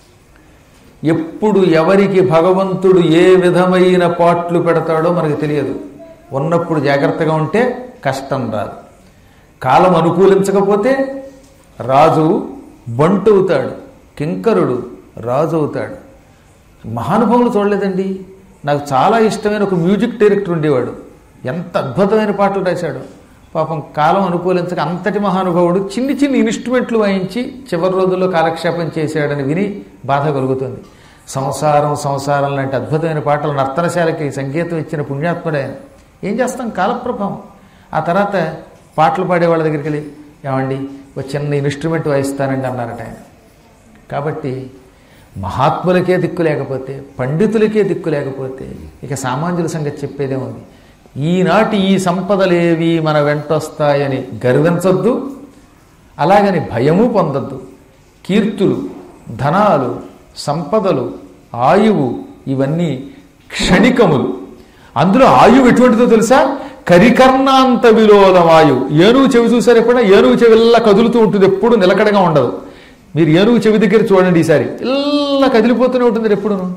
Speaker 1: ఎప్పుడు ఎవరికి భగవంతుడు ఏ విధమైన పాట్లు పెడతాడో మనకు తెలియదు ఉన్నప్పుడు జాగ్రత్తగా ఉంటే కష్టం రాదు కాలం అనుకూలించకపోతే రాజు బంటు అవుతాడు కింకరుడు రాజు అవుతాడు మహానుభావులు చూడలేదండి నాకు చాలా ఇష్టమైన ఒక మ్యూజిక్ డైరెక్టర్ ఉండేవాడు ఎంత అద్భుతమైన పాటలు రాశాడు పాపం కాలం అనుకూలించక అంతటి మహానుభావుడు చిన్ని చిన్ని ఇన్స్ట్రుమెంట్లు వాయించి చివరి రోజుల్లో కాలక్షేపం చేశాడని విని బాధ కలుగుతుంది సంసారం సంసారం లాంటి అద్భుతమైన పాటలు నర్తనశాలకి సంగీతం ఇచ్చిన పుణ్యాత్ముడు ఆయన ఏం చేస్తాం కాలప్రభావం ఆ తర్వాత పాటలు పాడే వాళ్ళ దగ్గరికి వెళ్ళి ఏమండి ఒక చిన్న ఇన్స్ట్రుమెంట్ వాయిస్తానండి అన్నారట ఆయన కాబట్టి మహాత్ములకే దిక్కు లేకపోతే పండితులకే దిక్కు లేకపోతే ఇక సామాన్యుల సంగతి చెప్పేదే ఉంది ఈనాటి ఈ సంపదలేవి మన వెంటొస్తాయని గర్వించొద్దు అలాగని భయము పొందొద్దు కీర్తులు ధనాలు సంపదలు ఆయువు ఇవన్నీ క్షణికములు అందులో ఆయువు ఎటువంటిదో తెలుసా కరికర్ణాంత విలోల ఆయువు ఏనుగు చెవి చూసారు ఎప్పుడైనా ఏనుగు చెవిల్లా కదులుతూ ఉంటుంది ఎప్పుడు నిలకడగా ఉండదు మీరు ఏనుగు చెవి దగ్గర చూడండి ఈసారి ఇలా కదిలిపోతూనే ఉంటుంది ఎప్పుడును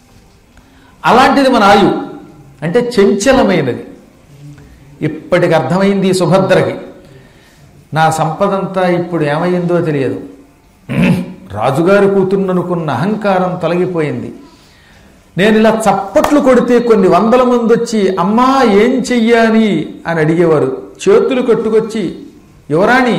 Speaker 1: అలాంటిది మన ఆయువు అంటే చంచలమైనది ఇప్పటికి అర్థమైంది ఈ సుభద్రకి నా సంపదంతా ఇప్పుడు ఏమైందో తెలియదు రాజుగారి కూతుర్ననుకున్న అహంకారం తొలగిపోయింది నేను ఇలా చప్పట్లు కొడితే కొన్ని వందల మంది వచ్చి అమ్మా ఏం చెయ్యాలి అని అడిగేవారు చేతులు కట్టుకొచ్చి యువరాణి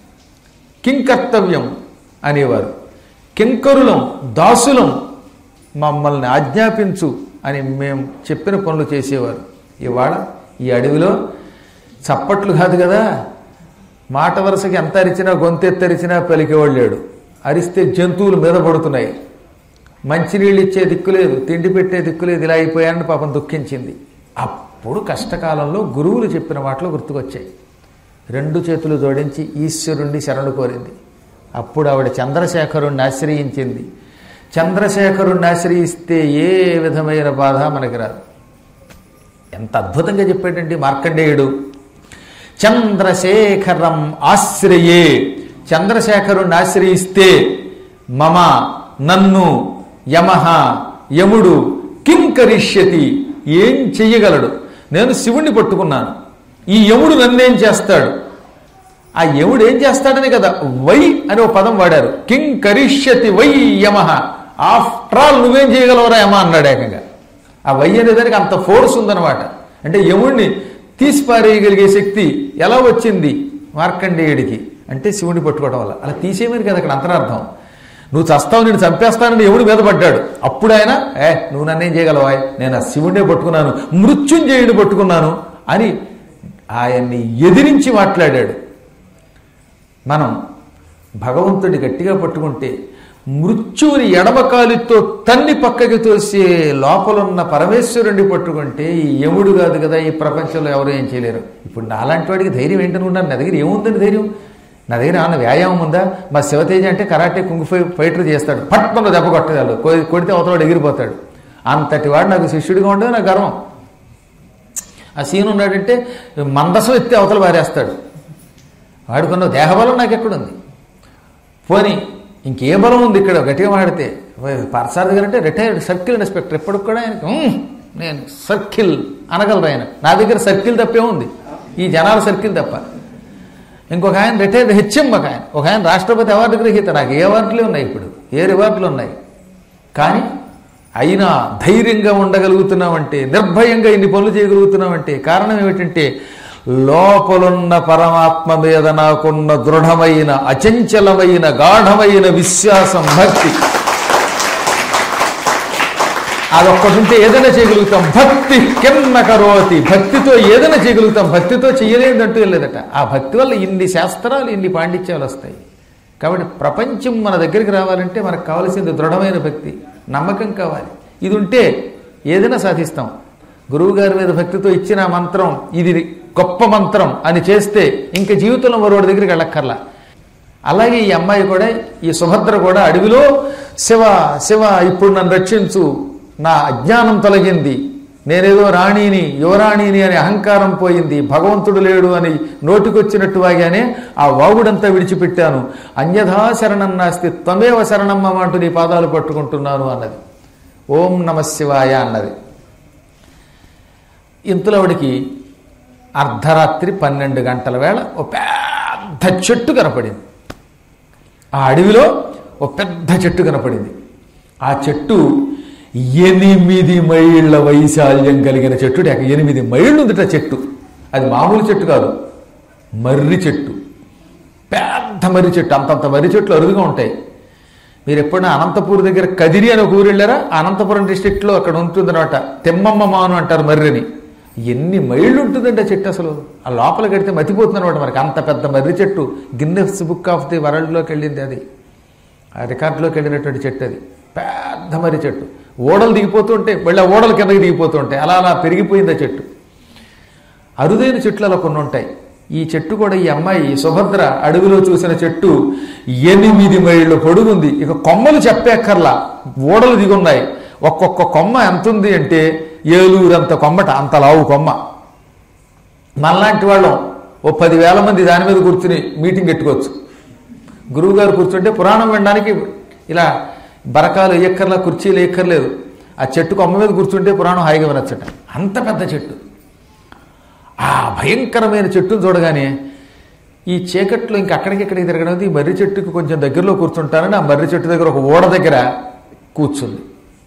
Speaker 1: కింకర్తవ్యం అనేవారు కింకరులం దాసులం మమ్మల్ని ఆజ్ఞాపించు అని మేము చెప్పిన పనులు చేసేవారు ఇవాళ ఈ అడవిలో చప్పట్లు కాదు కదా మాట వరుసకి ఎంత అరిచినా గొంతెత్తరిచినా పలికేవాడు లేడు అరిస్తే జంతువులు మీద పడుతున్నాయి మంచినీళ్ళు ఇచ్చే దిక్కు లేదు తిండి పెట్టే దిక్కు లేదు ఇలా అయిపోయానని పాపం దుఃఖించింది అప్పుడు కష్టకాలంలో గురువులు చెప్పిన మాటలు గుర్తుకొచ్చాయి రెండు చేతులు జోడించి ఈశ్వరుణ్ణి శరణు కోరింది అప్పుడు ఆవిడ చంద్రశేఖరుణ్ణి ఆశ్రయించింది చంద్రశేఖరుణ్ణి ఆశ్రయిస్తే ఏ విధమైన బాధ మనకి రాదు ఎంత అద్భుతంగా చెప్పాడండి మార్కండేయుడు చంద్రశేఖరం ఆశ్రయే చంద్రశేఖరుణ్ణి ఆశ్రయిస్తే మమ నన్ను యమహ యముడు కింకరిష్యతి ఏం చెయ్యగలడు నేను శివుణ్ణి పట్టుకున్నాను ఈ యముడు నన్నేం చేస్తాడు ఆ యముడు ఏం చేస్తాడని కదా వై అని ఒక పదం వాడారు కింగ్ కరిష్యతి వై యమహ ఆఫ్టర్ ఆల్ నువ్వేం చేయగలవరా యమ అన్నాడు ఏకంగా ఆ వై అనే దానికి అంత ఫోర్స్ ఉందన్నమాట అంటే యముడిని తీసిపారేయగలిగే శక్తి ఎలా వచ్చింది మార్కండేయుడికి అంటే శివుడిని పట్టుకోవడం వల్ల అలా తీసేయమని కదా అక్కడ అంతరార్థం నువ్వు చస్తావు నేను చంపేస్తానని ఎవడు మీద పడ్డాడు అప్పుడు ఆయన ఏ నువ్వు నన్నేం చేయగలవా నేను ఆ శివుడే పట్టుకున్నాను మృత్యుంజయుడిని పట్టుకున్నాను అని ఆయన్ని ఎదిరించి మాట్లాడాడు మనం భగవంతుడి గట్టిగా పట్టుకుంటే మృత్యువుని ఎడమకాలితో తన్ని పక్కకి తోసే లోపలున్న పరమేశ్వరుడిని పట్టుకుంటే ఈ యముడు కాదు కదా ఈ ప్రపంచంలో ఎవరు ఏం చేయలేరు ఇప్పుడు నాలాంటి వాడికి ధైర్యం ఏంటనుకున్నాను నా దగ్గర ఏముందని ధైర్యం నా దగ్గర ఏమన్నా వ్యాయామం ఉందా మా శివతేజ అంటే కరాటే కుంగు ఫైటర్ చేస్తాడు పట్టుకున్న దెబ్బ కొట్టగలడు కొడితే అవతలవాడు ఎగిరిపోతాడు అంతటి వాడు నాకు శిష్యుడిగా ఉండదు నాకు గర్వం ఆ సీన్ ఉన్నాడంటే మందసం ఎత్తి అవతల పారేస్తాడు వాడుకున్న దేహబలం నాకు ఎక్కడుంది పోనీ ఇంకే బలం ఉంది ఇక్కడ గట్టిగా వాడితే పరసారథి గారు అంటే రిటైర్డ్ సర్కిల్ ఇన్స్పెక్టర్ ఎప్పటికి కూడా ఆయనకి "ఉమ్, నేను సర్కిల్ అనగలరు ఆయన నా దగ్గర సర్కిల్ తప్పే ఉంది ఈ జనాల సర్కిల్ తప్ప ఇంకొక ఆయన రిటైర్డ్ హెచ్ఎం ఒక ఆయన ఒక ఆయన రాష్ట్రపతి అవార్డు గ్రహీత నాకు ఏ అవార్డులే ఉన్నాయి ఇప్పుడు ఏ రివార్డులు ఉన్నాయి కానీ అయినా ధైర్యంగా ఉండగలుగుతున్నామంటే నిర్భయంగా ఇన్ని పనులు చేయగలుగుతున్నామంటే కారణం ఏమిటంటే లోపలున్న పరమాత్మ మీద నాకున్న దృఢమైన అచంచలమైన గాఢమైన విశ్వాసం భక్తి అదొక్కటి ఉంటే ఏదైనా చేయగలుగుతాం భక్తి కిన్న కరోతి భక్తితో ఏదైనా చేయగలుగుతాం భక్తితో చేయలేదంటూ లేదట ఆ భక్తి వల్ల ఇన్ని శాస్త్రాలు ఇన్ని పాండిత్యాలు వస్తాయి కాబట్టి ప్రపంచం మన దగ్గరికి రావాలంటే మనకు కావాల్సింది దృఢమైన భక్తి నమ్మకం కావాలి ఇది ఉంటే ఏదైనా సాధిస్తాం గురువుగారి మీద భక్తితో ఇచ్చిన మంత్రం ఇది గొప్ప మంత్రం అని చేస్తే ఇంక జీవితంలో మరొకటి దగ్గరికి వెళ్ళక్కర్లా అలాగే ఈ అమ్మాయి కూడా ఈ సుభద్ర కూడా అడవిలో శివ శివ ఇప్పుడు నన్ను రక్షించు నా అజ్ఞానం తొలగింది నేనేదో రాణిని యువరాణిని అనే అహంకారం పోయింది భగవంతుడు లేడు అని నోటికొచ్చినట్టు వాగానే ఆ వాగుడంతా విడిచిపెట్టాను అన్యథా శరణం నాస్తి త్వమేవ శరణమ్మ అంటూ నీ పాదాలు పట్టుకుంటున్నాను అన్నది ఓం నమ శివాయ అన్నది ఇంతలో ఆవిడికి అర్ధరాత్రి పన్నెండు గంటల వేళ ఓ పెద్ద చెట్టు కనపడింది ఆ అడవిలో ఓ పెద్ద చెట్టు కనపడింది ఆ చెట్టు ఎనిమిది మైళ్ళ వైశాల్యం కలిగిన చెట్టు లేక ఎనిమిది మైళ్ళు ఉందిట చెట్టు అది మామూలు చెట్టు కాదు మర్రి చెట్టు పెద్ద మర్రి చెట్టు అంతంత మర్రి చెట్లు అరుదుగా ఉంటాయి మీరు ఎప్పుడైనా అనంతపూర్ దగ్గర కదిరి అని ఒక ఊరు వెళ్ళారా ఆ అనంతపురం డిస్టిక్లో అక్కడ ఉంటుందన్నమాట తెమ్మమ్మ మాను అంటారు మర్రిని ఎన్ని మైళ్ళు ఉంటుందండి ఆ చెట్టు అసలు ఆ లోపల కడితే మతిపోతుంది అనమాట మనకి అంత పెద్ద మర్రి చెట్టు గిన్నెస్ బుక్ ఆఫ్ ది వరల్డ్లోకి వెళ్ళింది అది ఆ రికార్డులోకి వెళ్ళినటువంటి చెట్టు అది పెద్ద మర్రి చెట్టు ఓడలు దిగిపోతుంటే మళ్ళీ ఆ ఓడలు కిందకి దిగిపోతుంటాయి అలా అలా పెరిగిపోయింది ఆ చెట్టు అరుదైన చెట్లు అలా కొన్ని ఉంటాయి ఈ చెట్టు కూడా ఈ అమ్మాయి సుభద్ర అడవిలో చూసిన చెట్టు ఎనిమిది మైళ్ళు పొడుగుంది ఇక కొమ్మలు చెప్పేక్కర్లా ఓడలు దిగున్నాయి ఒక్కొక్క కొమ్మ ఎంత ఉంది అంటే ఏలూరంత కొమ్మట అంత లావు కొమ్మ మనలాంటి వాళ్ళం ఓ పదివేల మంది దాని మీద కూర్చుని మీటింగ్ పెట్టుకోవచ్చు గురువుగారు కూర్చుంటే పురాణం వినడానికి ఇలా బరకాలు ఎక్కర్లా కుర్చీలు ఎక్కర్లేదు ఆ చెట్టు కొమ్మ మీద కూర్చుంటే పురాణం హాయిగా వినొచ్చట అంత పెద్ద చెట్టు ఆ భయంకరమైన చెట్టును చూడగానే ఈ చీకట్లో ఇంక అక్కడికిక్కడికి తిరగడం ఈ మర్రి చెట్టుకి కొంచెం దగ్గరలో కూర్చుంటానని ఆ మర్రి చెట్టు దగ్గర ఒక ఓడ దగ్గర కూర్చుంది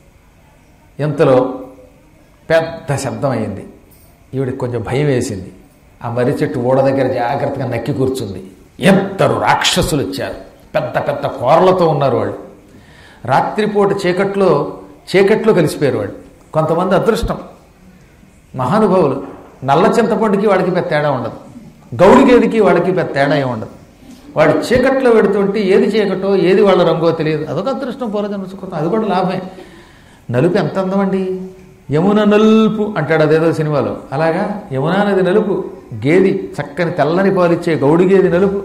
Speaker 1: ఇంతలో పెద్ద శబ్దం అయింది ఈవిడికి కొంచెం భయం వేసింది ఆ మర్రి చెట్టు ఓడ దగ్గర జాగ్రత్తగా నక్కి కూర్చుంది ఇద్దరు రాక్షసులు వచ్చారు పెద్ద పెద్ద కూరలతో ఉన్నారు వాళ్ళు రాత్రిపూట చీకట్లో చీకట్లో కలిసిపోయారు వాళ్ళు కొంతమంది అదృష్టం మహానుభావులు నల్ల చింతపండుకి వాడికి పెద్ద తేడా ఉండదు గౌడిగేదికి వాడికి పెద్ద తేడా ఏమి ఉండదు వాడు చీకట్లో పెడుతుంటే ఏది చీకటో ఏది వాళ్ళ రంగో తెలియదు అదొక అదృష్టం పూర్వజన్మ సుకృతం అది కూడా లాభమే నలుపు ఎంత అందమండి యమున నలుపు అంటాడు అదేదో సినిమాలో అలాగా యమునా నది నలుపు గేది చక్కని తెల్లని పాలిచ్చే గౌడి గేది నలుపు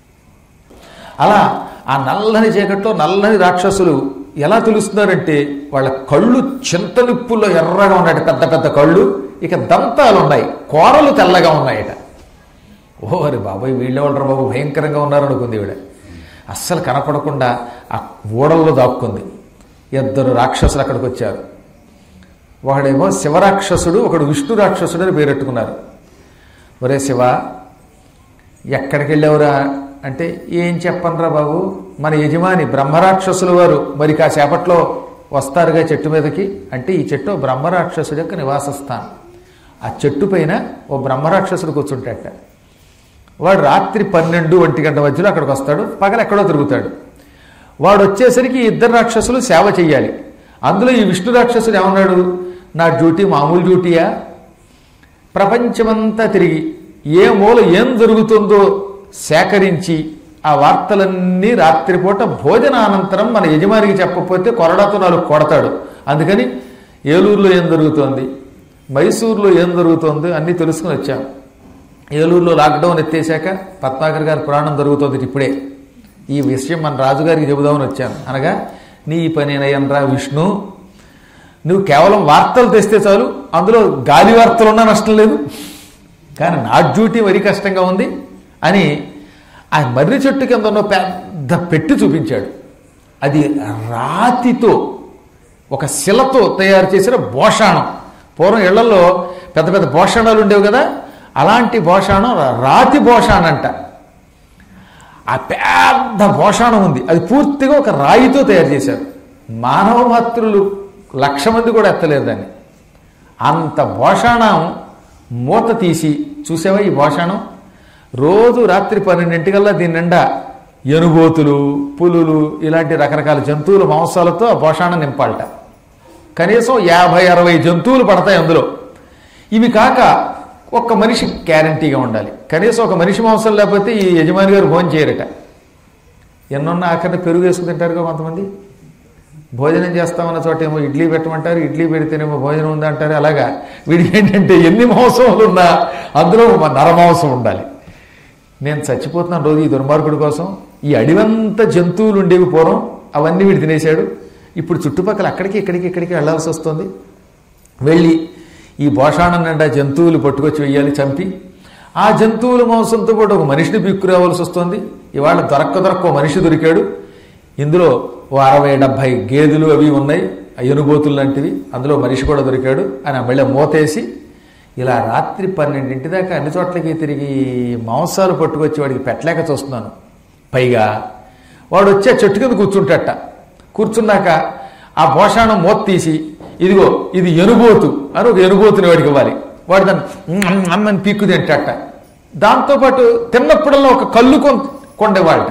Speaker 1: అలా ఆ నల్లని చీకట్లో నల్లని రాక్షసులు ఎలా తెలుస్తున్నారంటే వాళ్ళ కళ్ళు చింతనిప్పుల్లో ఎర్రగా ఉన్నాయట పెద్ద పెద్ద కళ్ళు ఇక దంతాలు ఉన్నాయి కూరలు తెల్లగా ఉన్నాయట ఓరి బాబాయ్ వీళ్ళెవడరు బాబు భయంకరంగా ఉన్నారనుకుంది ఈవిడ అస్సలు కనపడకుండా ఆ ఓడల్లో దాక్కుంది ఇద్దరు రాక్షసులు అక్కడికి వచ్చారు ఒకడేమో శివరాక్షసుడు ఒకడు విష్ణు రాక్షసుడు అని పేరెట్టుకున్నారు ఒరే శివ ఎక్కడికి వెళ్ళావురా అంటే ఏం చెప్పనరా బాబు మన యజమాని బ్రహ్మరాక్షసుల వారు మరి కాసేపట్లో వస్తారుగా చెట్టు మీదకి అంటే ఈ చెట్టు బ్రహ్మరాక్షసుడి యొక్క నివాస స్థానం ఆ చెట్టు పైన ఓ బ్రహ్మరాక్షసుడు కూర్చుంటాట వాడు రాత్రి పన్నెండు ఒంటి గంట మధ్యలో అక్కడికి వస్తాడు పగల ఎక్కడో తిరుగుతాడు వాడు వచ్చేసరికి ఈ ఇద్దరు రాక్షసులు సేవ చెయ్యాలి అందులో ఈ విష్ణు రాక్షసుడు ఏమన్నాడు నా డ్యూటీ మామూలు డ్యూటీయా ప్రపంచమంతా తిరిగి ఏ మూల ఏం జరుగుతుందో సేకరించి ఆ వార్తలన్నీ రాత్రిపూట భోజనానంతరం మన యజమానికి చెప్పకపోతే కొరడాతో నాలుగు కొడతాడు అందుకని ఏలూరులో ఏం జరుగుతోంది మైసూరులో ఏం జరుగుతోంది అన్నీ తెలుసుకుని వచ్చాం ఏలూరులో లాక్డౌన్ ఎత్తేసాక పద్మాకర్ గారి పురాణం జరుగుతోంది ఇప్పుడే ఈ విషయం మన రాజుగారికి చెబుదామని వచ్చాను అనగా నీ పనేనయ్యనరా విష్ణు నువ్వు కేవలం వార్తలు తెస్తే చాలు అందులో గాలి వార్తలు ఉన్నా నష్టం లేదు కానీ నా డ్యూటీ మరీ కష్టంగా ఉంది అని ఆ మర్రి చెట్టు కింద ఉన్న పెద్ద పెట్టి చూపించాడు అది రాతితో ఒక శిలతో తయారు చేసిన భోషాణం పూర్వం ఇళ్లలో పెద్ద పెద్ద భోషాణాలు ఉండేవి కదా అలాంటి భోషాణం రాతి భోషాణంట ఆ పెద్ద భోషాణం ఉంది అది పూర్తిగా ఒక రాయితో తయారు చేశారు మానవ మాతృలు లక్ష మంది కూడా ఎత్తలేరు దాన్ని అంత భోషాణం మూత తీసి చూసావా ఈ భోషాణం రోజు రాత్రి పన్నెండింటికల్లా దీని నిండా ఎనుబోతులు పులులు ఇలాంటి రకరకాల జంతువుల మాంసాలతో ఆ భోషాణం నింపాలట కనీసం యాభై అరవై జంతువులు పడతాయి అందులో ఇవి కాక ఒక్క మనిషి గ్యారంటీగా ఉండాలి కనీసం ఒక మనిషి మాంసం లేకపోతే ఈ యజమాని గారు భోజనం చేయరట ఎన్నున్న ఆఖరిని పెరుగు వేసుకు తింటారుగా కొంతమంది భోజనం చేస్తామన్న చోట ఏమో ఇడ్లీ పెట్టమంటారు ఇడ్లీ పెడితేనేమో భోజనం ఉందంటారు అలాగా వీడికి ఏంటంటే ఎన్ని మాంసములు ఉన్నా అందులో ఒక నరమాంసం ఉండాలి నేను చచ్చిపోతున్నాను రోజు ఈ దుర్మార్గుడి కోసం ఈ అడివంతా జంతువులు ఉండేవి పూర్వం అవన్నీ వీడు తినేశాడు ఇప్పుడు చుట్టుపక్కల అక్కడికి ఇక్కడికి ఇక్కడికి వెళ్ళాల్సి వస్తుంది వెళ్ళి ఈ భోషాణం నిండా జంతువులు పట్టుకొచ్చి వెయ్యాలి చంపి ఆ జంతువుల మాంసంతో పాటు ఒక మనిషిని పిక్కు రావాల్సి వస్తుంది ఇవాళ దొరక్క దొరక్క ఓ మనిషి దొరికాడు ఇందులో ఓ అరవై డెబ్భై గేదెలు అవి ఉన్నాయి ఆ ఎనుబోతులు లాంటివి అందులో మనిషి కూడా దొరికాడు అని ఆ మళ్ళీ మూతేసి ఇలా రాత్రి పన్నెండింటి దాకా అన్ని చోట్లకి తిరిగి మాంసాలు పట్టుకొచ్చి వాడికి పెట్టలేక చూస్తున్నాను పైగా వాడు వచ్చి ఆ చెట్టు కింద కూర్చుంటట కూర్చున్నాక ఆ భోషాణం మూత తీసి ఇదిగో ఇది ఎనుబోతు అని ఒక ఎనుబోతుని వాడికి ఇవ్వాలి వాడు దాన్ని "మ్మ్, మ్మ్" అని పీక్కు తింటట దాంతోపాటు తిన్నప్పుడల్లా ఒక కళ్ళు కొన్ కొండేవాళ్ళట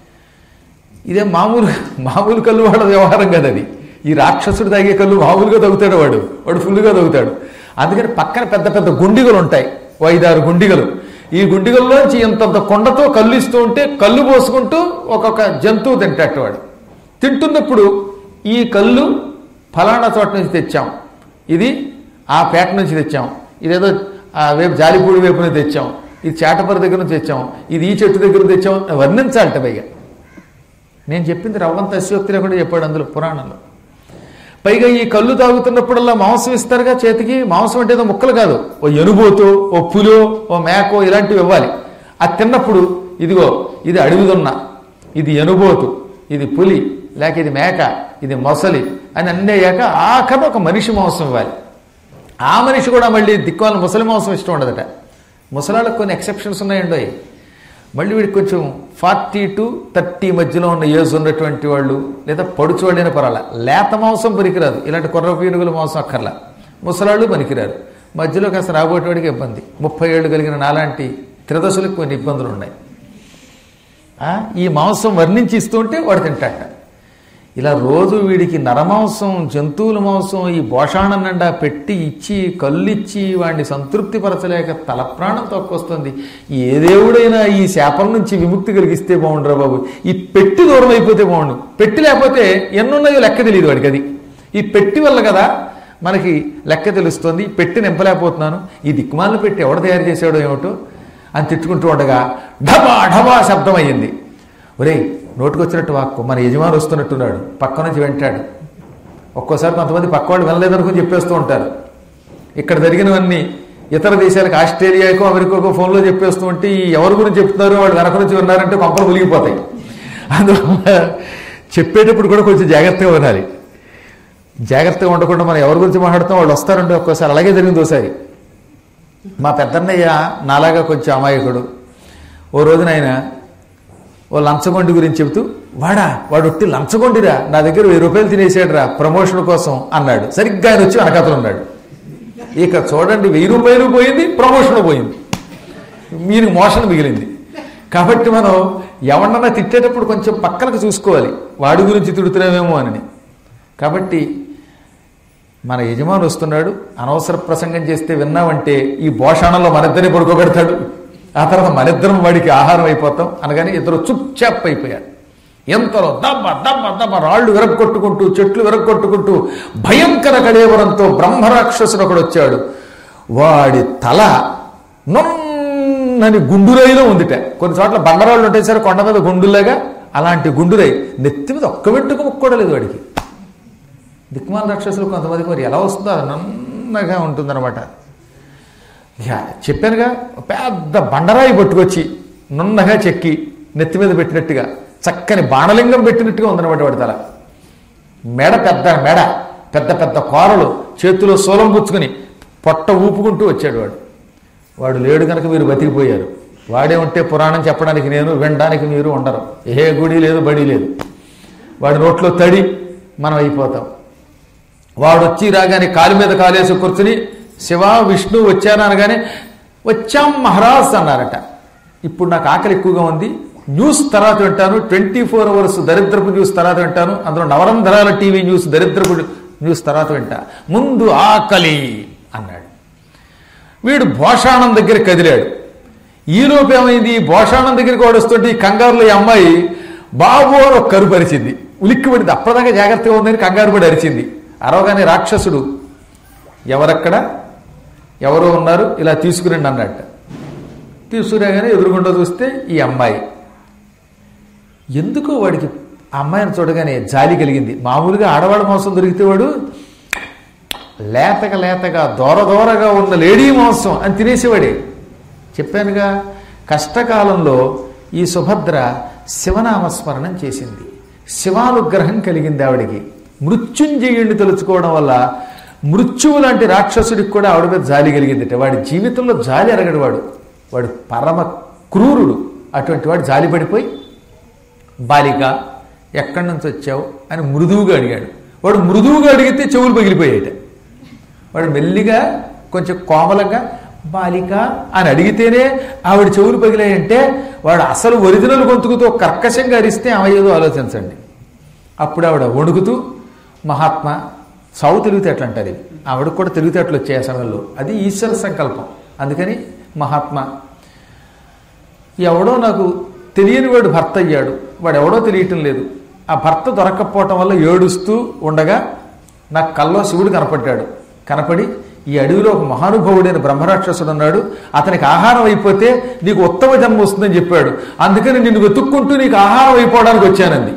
Speaker 1: ఇదే మామూలు మామూలు కళ్ళు వాళ్ళ వ్యవహారం కదా అది ఈ రాక్షసుడు తాగే కళ్ళు మామూలుగా తగ్గుతాడు వాడు వాడు ఫుల్గా తగ్గుతాడు అందుకని పక్కన పెద్ద పెద్ద గుండిగలు ఉంటాయి ఓ ఐదారు గుండిగలు ఈ గుండిగల్లోంచి ఇంతంత కొండతో కళ్ళు ఇస్తూ ఉంటే కళ్ళు పోసుకుంటూ ఒక్కొక్క జంతువు తింటాడు వాడు తింటున్నప్పుడు ఈ కళ్ళు ఫలానా చోట నుంచి తెచ్చాం ఇది ఆ పేట నుంచి తెచ్చాం ఇదేదో ఆ వేపు జాలిపూడి వైపు నుంచి తెచ్చాం ఇది చేటపరి దగ్గర నుంచి తెచ్చాం ఇది ఈ చెట్టు దగ్గర నుంచి తెచ్చాం వర్ణించాలట పైగా నేను చెప్పింది రవ్వంత అశోక్తి లేకుండా చెప్పాడు అందులో పురాణంలో పైగా ఈ కళ్ళు తాగుతున్నప్పుడల్లా మాంసం ఇస్తారుగా చేతికి మాంసం అంటే ఏదో ముక్కలు కాదు ఓ ఎనుబోతో ఓ పులో ఓ మేకో ఇలాంటివి ఇవ్వాలి అది తిన్నప్పుడు ఇదిగో ఇది అడవిదున్న ఇది ఎనుబోతు ఇది పులి లేక ఇది మేక ఇది మొసలి అని అన్నీ అయ్యాక ఆఖరి ఒక మనిషి మాంసం ఇవ్వాలి ఆ మనిషి కూడా మళ్ళీ దిక్కువాళ్ళ ముసలి మాంసం ఇష్టం ఉండదట ముసలాళ్ళకు కొన్ని ఎక్సెప్షన్స్ ఉన్నాయండి అవి. మళ్ళీ వీడికి కొంచెం ఫార్టీ టు థర్టీ మధ్యలో ఉన్న ఏజ్ ఉన్నటువంటి వాళ్ళు లేదా పడుచు వాళ్ళైనా పర్వాలా లేత మాంసం పనికిరాదు ఇలాంటి కొర్ర పీనుగుల మాంసం అక్కర్లా ముసలాళ్ళు పనికిరారు మధ్యలో కాస్త రాబోయేవాడికి ఇబ్బంది ముప్పై ఏళ్ళు కలిగిన నాలాంటి త్రిదశలకు కొన్ని ఇబ్బందులు ఉన్నాయి ఆ, ఈ మాంసం వర్ణించి ఇస్తుంటే వాడు తింటాట ఇలా రోజు వీడికి నరమాంసం జంతువుల మాంసం ఈ భోషాణం నిండా పెట్టి ఇచ్చి కళ్ళిచ్చి వాడిని సంతృప్తి పరచలేక తల ప్రాణం తొక్కొస్తుంది ఏ దేవుడైనా ఈ శాపం నుంచి విముక్తి కలిగిస్తే బాగుండరా బాబు ఈ పెట్టి దూరం అయిపోతే బాగుండు పెట్టి లేకపోతే ఎన్నున్నాయో లెక్క తెలియదు వాడికి అది ఈ పెట్టి వల్ల కదా మనకి లెక్క తెలుస్తుంది ఈ పెట్టి నింపలేకపోతున్నాను ఈ దిక్కుమాలను పెట్టి ఎవడు తయారు చేశాడో ఏమిటో అని తిట్టుకుంటూ ఉండగా ఢబా ఢబా శబ్దం అయ్యింది ఒరేయ్ నోటుకొచ్చినట్టు వాక్కు మన యజమాని వస్తున్నట్టున్నాడు పక్క నుంచి వెంటాడు ఒక్కోసారి కొంతమంది పక్క వాళ్ళు వినలేదనుకుని చెప్పేస్తూ ఉంటారు ఇక్కడ జరిగినవన్నీ ఇతర దేశాలకు ఆస్ట్రేలియాకో అమెరికాకో ఫోన్లో చెప్పేస్తూ ఉంటే ఈ ఎవరి గురించి చెప్తున్నారు వాళ్ళు వెనక నుంచి విన్నారంటే కొంపలు మునిగిపోతాయి అందువల్ల చెప్పేటప్పుడు కూడా కొంచెం జాగ్రత్తగా వినాలి జాగ్రత్తగా ఉండకుండా మనం ఎవరి గురించి మాట్లాడుతాం వాళ్ళు వస్తారంటే ఒక్కోసారి అలాగే జరిగింది ఒకసారి మా పెద్దన్నయ్య నాలాగా కొంచెం అమాయకుడు ఓ రోజున ఆయన ఓ లంచగొండి గురించి చెబుతూ వాడా వాడు ఒట్టి లంచగొండిరా నా దగ్గర వెయ్యి రూపాయలు తినేసాడురా ప్రమోషన్ కోసం అన్నాడు సరిగ్గా ఆయన వచ్చి వెనకాతలు ఉన్నాడు ఇక చూడండి వెయ్యి రూపాయలు పోయింది ప్రమోషన్ పోయింది మీరు మోషన్ మిగిలింది కాబట్టి మనం ఎవరినన్నా తిట్టేటప్పుడు కొంచెం పక్కలకు చూసుకోవాలి వాడి గురించి తిడుతున్నామేమో అని కాబట్టి మన యజమాని వస్తున్నాడు అనవసర ప్రసంగం చేస్తే విన్నామంటే ఈ భోషాణంలో మనిద్దరిని పడుకోబెడతాడు ఆ తర్వాత మనిద్దరం వాడికి ఆహారం అయిపోతాం అనగానే ఇద్దరు చుప్చాప్ అయిపోయారు ఎంతలో దమ్మ దమ్మ దమ్మ రాళ్ళు విరగొట్టుకుంటూ చెట్లు విరగొట్టుకుంటూ భయంకర కళేవరంతో బ్రహ్మరాక్షసుడు ఒకడు వచ్చాడు వాడి తల నొన్నని గుండురాయిలో ఉందిట కొన్ని చోట్ల బండరాళ్ళు ఉంటాయి సరే కొండ మీద గుండులాగా అలాంటి గుండురాయి నెత్తి మీద ఒక్క వెంటుక ముక్క కూడా లేదు వాడికి దిక్మాల రాక్షసులు కొంతమందికి మరి ఎలా వస్తుందో అది నన్నగా ఉంటుందన్నమాట ఇక చెప్పానుగా పెద్ద బండరాయి పట్టుకొచ్చి నున్నగా చెక్కి నెత్తి మీద పెట్టినట్టుగా చక్కని బాణలింగం పెట్టినట్టుగా ఉందన్నమాట వాడి తల మెడ పెద్ద మెడ పెద్ద పెద్ద కోరలు చేతిలో సోలం పుచ్చుకుని పొట్ట ఊపుకుంటూ వచ్చాడు వాడు వాడు లేడు కనుక మీరు బతికిపోయారు వాడే ఉంటే పురాణం చెప్పడానికి నేను వినడానికి మీరు ఉండరు ఏ గుడి లేదు బడి లేదు వాడి నోట్లో తడి మనం అయిపోతాం వాడు వచ్చి రాగానే కాలు మీద కాలేసి కూర్చుని శివ విష్ణు వచ్చాను అనగానే వచ్చాం మహారాజ్ అన్నారట ఇప్పుడు నాకు ఆకలి ఎక్కువగా ఉంది న్యూస్ తర్వాత వింటాను ట్వంటీ ఫోర్ అవర్స్ దరిద్రపు న్యూస్ తర్వాత వింటాను అందులో నవరంధ్రాల టీవీ న్యూస్ దరిద్రపు న్యూస్ తర్వాత వింటా ముందు ఆకలి అన్నాడు వీడు భోషాణం దగ్గర కదిలాడు ఈలోపు ఏమైంది భోషాణం దగ్గరికి వాడు వస్తుంటే ఈ కంగారులో ఈ అమ్మాయి బాబు అని ఒక కరుపు అరిచింది ఉలిక్కి పడింది అప్పటిదాకా జాగ్రత్తగా ఉందని కంగారు పడి అరిచింది అరవగానే రాక్షసుడు ఎవరక్కడ ఎవరో ఉన్నారు ఇలా తీసుకురండి అన్నట్ట తీసుకురాగానే ఎదురుగుండా చూస్తే ఈ అమ్మాయి ఎందుకో వాడికి ఆ అమ్మాయిని చూడగానే జాలి కలిగింది మామూలుగా ఆడవాళ్ళ మాంసం దొరికితే వాడు లేతగా లేతగా దూర దూరగా ఉన్న లేడీ మాంసం అని తినేసేవాడే చెప్పానుగా కష్టకాలంలో ఈ సుభద్ర శివనామస్మరణం చేసింది శివానుగ్రహం కలిగింది ఆవిడికి మృత్యుంజయుడిని తలుచుకోవడం వల్ల మృత్యువు లాంటి రాక్షసుడికి కూడా ఆవిడ మీద జాలి కలిగిందిట వాడి జీవితంలో జాలి ఎరగడు వాడు వాడు పరమ క్రూరుడు అటువంటి వాడు జాలి పడిపోయి బాలిక ఎక్కడి నుంచి వచ్చావు అని మృదువుగా అడిగాడు వాడు మృదువుగా అడిగితే చెవులు పగిలిపోయాట వాడు మెల్లిగా కొంచెం కోమలంగా బాలిక అని అడిగితేనే ఆవిడ చెవులు పగిలాయంటే వాడు అసలు ఒరిజినల్ గొంతుకుతో కర్కశంగా అరిస్తే ఏమయ్యేదో ఆలోచించండి అప్పుడు ఆవిడ వణుకుతూ మహాత్మా సావు తెలివితేటలు అంటారు ఇవి ఆవిడకు కూడా తెలివితేటలు వచ్చాయి ఆ సమయంలో అది ఈశ్వర సంకల్పం అందుకని మహాత్మా ఎవడో నాకు తెలియని వాడు భర్త అయ్యాడు వాడు ఎవడో తెలియటం లేదు ఆ భర్త దొరక్కపోవటం వల్ల ఏడుస్తూ ఉండగా నాకు కల్లో శివుడు కనపడ్డాడు కనపడి ఈ అడవిలో ఒక మహానుభావుడైన బ్రహ్మరాక్షసుడు ఉన్నాడు అతనికి ఆహారం అయిపోతే నీకు ఉత్తమ జన్మ వస్తుందని చెప్పాడు అందుకని నిన్ను వెతుక్కుంటూ నీకు ఆహారం అయిపోవడానికి వచ్చానంది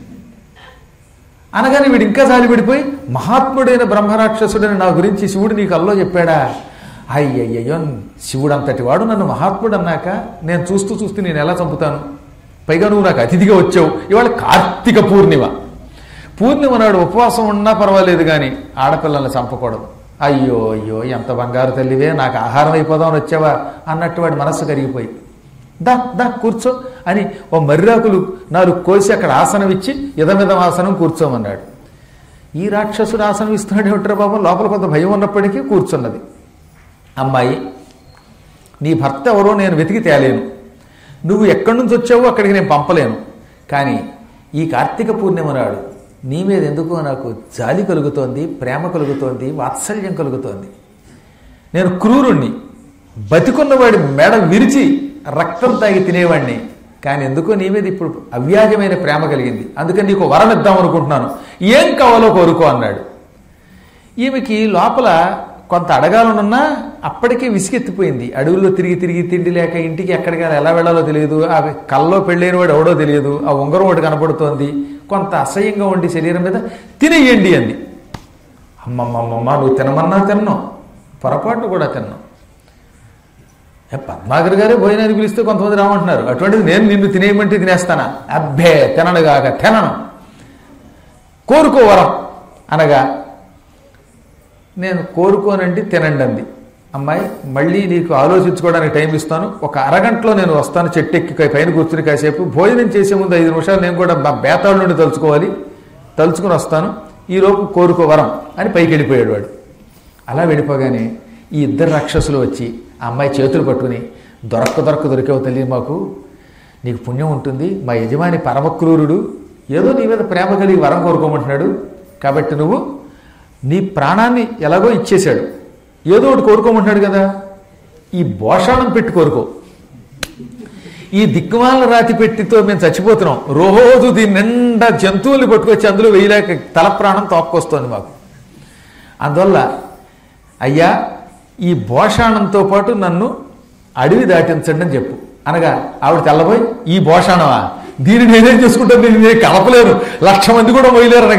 Speaker 1: అనగానే వీడు ఇంకా జాలిపడిపోయి మహాత్ముడైన బ్రహ్మరాక్షసుడని నా గురించి శివుడు నీకు అల్లో చెప్పాడా అయ్యయ్యో శివుడు అంతటి వాడు నన్ను మహాత్ముడు అన్నాక నేను చూస్తూ చూస్తూ నేను ఎలా చంపుతాను పైగా నువ్వు నాకు అతిథిగా వచ్చావు ఇవాళ కార్తీక పూర్ణిమ పూర్ణిమ నాడు ఉపవాసం ఉన్నా పర్వాలేదు కానీ ఆడపిల్లల్ని చంపకూడదు అయ్యో అయ్యో ఎంత బంగారు తల్లివే నాకు ఆహారం అయిపోదామని వచ్చావా అన్నట్టు వాడి మనస్సు కరిగిపోయి దా దా కూర్చో అని ఓ మర్రాకులు నాలుగు కోసి అక్కడ ఆసనం ఇచ్చి ఇదమిదం ఆసనం కూర్చోమన్నాడు ఈ రాక్షసుడు ఆసనం ఇస్తున్నాడు ఏమిట్రా బాబు లోపల కొంత భయం ఉన్నప్పటికీ కూర్చున్నది అమ్మాయి నీ భర్త ఎవరో నేను వెతికి తేలేను నువ్వు ఎక్కడి నుంచి వచ్చావో అక్కడికి నేను పంపలేను కానీ ఈ కార్తీక పూర్ణిమ నాడు నీ మీద ఎందుకో నాకు జాలి కలుగుతోంది ప్రేమ కలుగుతోంది వాత్సల్యం కలుగుతోంది నేను క్రూరుణ్ణి బతికున్నవాడి మెడ విరిచి రక్తం తాగి తినేవాడిని కానీ ఎందుకో నీ మీద ఇప్పుడు అవ్యాజమైన ప్రేమ కలిగింది అందుకని నీకు వరం ఇద్దాం అనుకుంటున్నాను ఏం కావాలో కోరుకో అన్నాడు ఈమెకి లోపల కొంత అడగాలనున్నా అప్పటికే విసిగెత్తిపోయింది అడవుల్లో తిరిగి తిరిగి తిండి లేక ఇంటికి ఎక్కడికి ఎలా వెళ్ళాలో తెలియదు ఆ కల్లో పెళ్ళైన వాడు ఎవడో తెలియదు ఆ ఉంగరం ఒకటి కనపడుతోంది కొంత అసహ్యంగా ఉండి శరీరం మీద తినేయండి అంది అమ్మమ్మమ్మమ్మ నువ్వు తినమన్నా తిన్నావు పొరపాటు కూడా తిన్నావు ఏ, పద్మాకర్ గారే భోజనానికి పిలిస్తే కొంతమంది రామంటున్నారు అటువంటిది నేను నిన్ను తినేయమంటే తినేస్తానా అబ్బే తినను కాక తినను కోరుకో వరం అనగా నేను కోరుకోనండి తినండి అంది అమ్మాయి మళ్ళీ నీకు ఆలోచించుకోవడానికి టైం ఇస్తాను ఒక అరగంటలో నేను వస్తాను చెట్టు ఎక్కి కా- పైన కూర్చుని కాసేపు భోజనం చేసే ముందు ఐదు నిమిషాలు నేను కూడా మా బేతాళ నుండి తలుచుకోవాలి తలుచుకుని వస్తాను ఈలోపు కోరుకో వరం అని పైకి వెళ్ళిపోయాడు వాడు అలా వెళ్ళిపోగానే ఈ ఇద్దరు రాక్షసులు వచ్చి ఆ అమ్మాయి చేతులు పట్టుకుని దొరక్క దొరక్క దొరికావు తల్లి మాకు నీకు పుణ్యం ఉంటుంది మా యజమాని పరమక్రూరుడు ఏదో నీ మీద ప్రేమ కలిగి వరం కోరుకోమంటున్నాడు కాబట్టి నువ్వు నీ ప్రాణాన్ని ఎలాగో ఇచ్చేశాడు ఏదో ఒకటి కోరుకోమంటున్నాడు కదా ఈ భోషాణం పెట్టి కోరుకో ఈ దిక్కుమాల రాతి పెట్టితో మేము చచ్చిపోతున్నాం రోజు దీని నిండా జంతువులు పట్టుకొచ్చి అందులో వేయలేక తల ప్రాణం తోక్కొస్తోంది మాకు అందువల్ల అయ్యా ఈ భోషాణంతో పాటు నన్ను అడవి దాటించండి అని చెప్పు అనగా ఆవిడ తెల్లబోయి ఈ భోషాణమా దీన్ని నేనేం చేసుకుంటాను దీన్ని నేను కలపలేను లక్ష మంది కూడా మొయ్యలేరు అనగా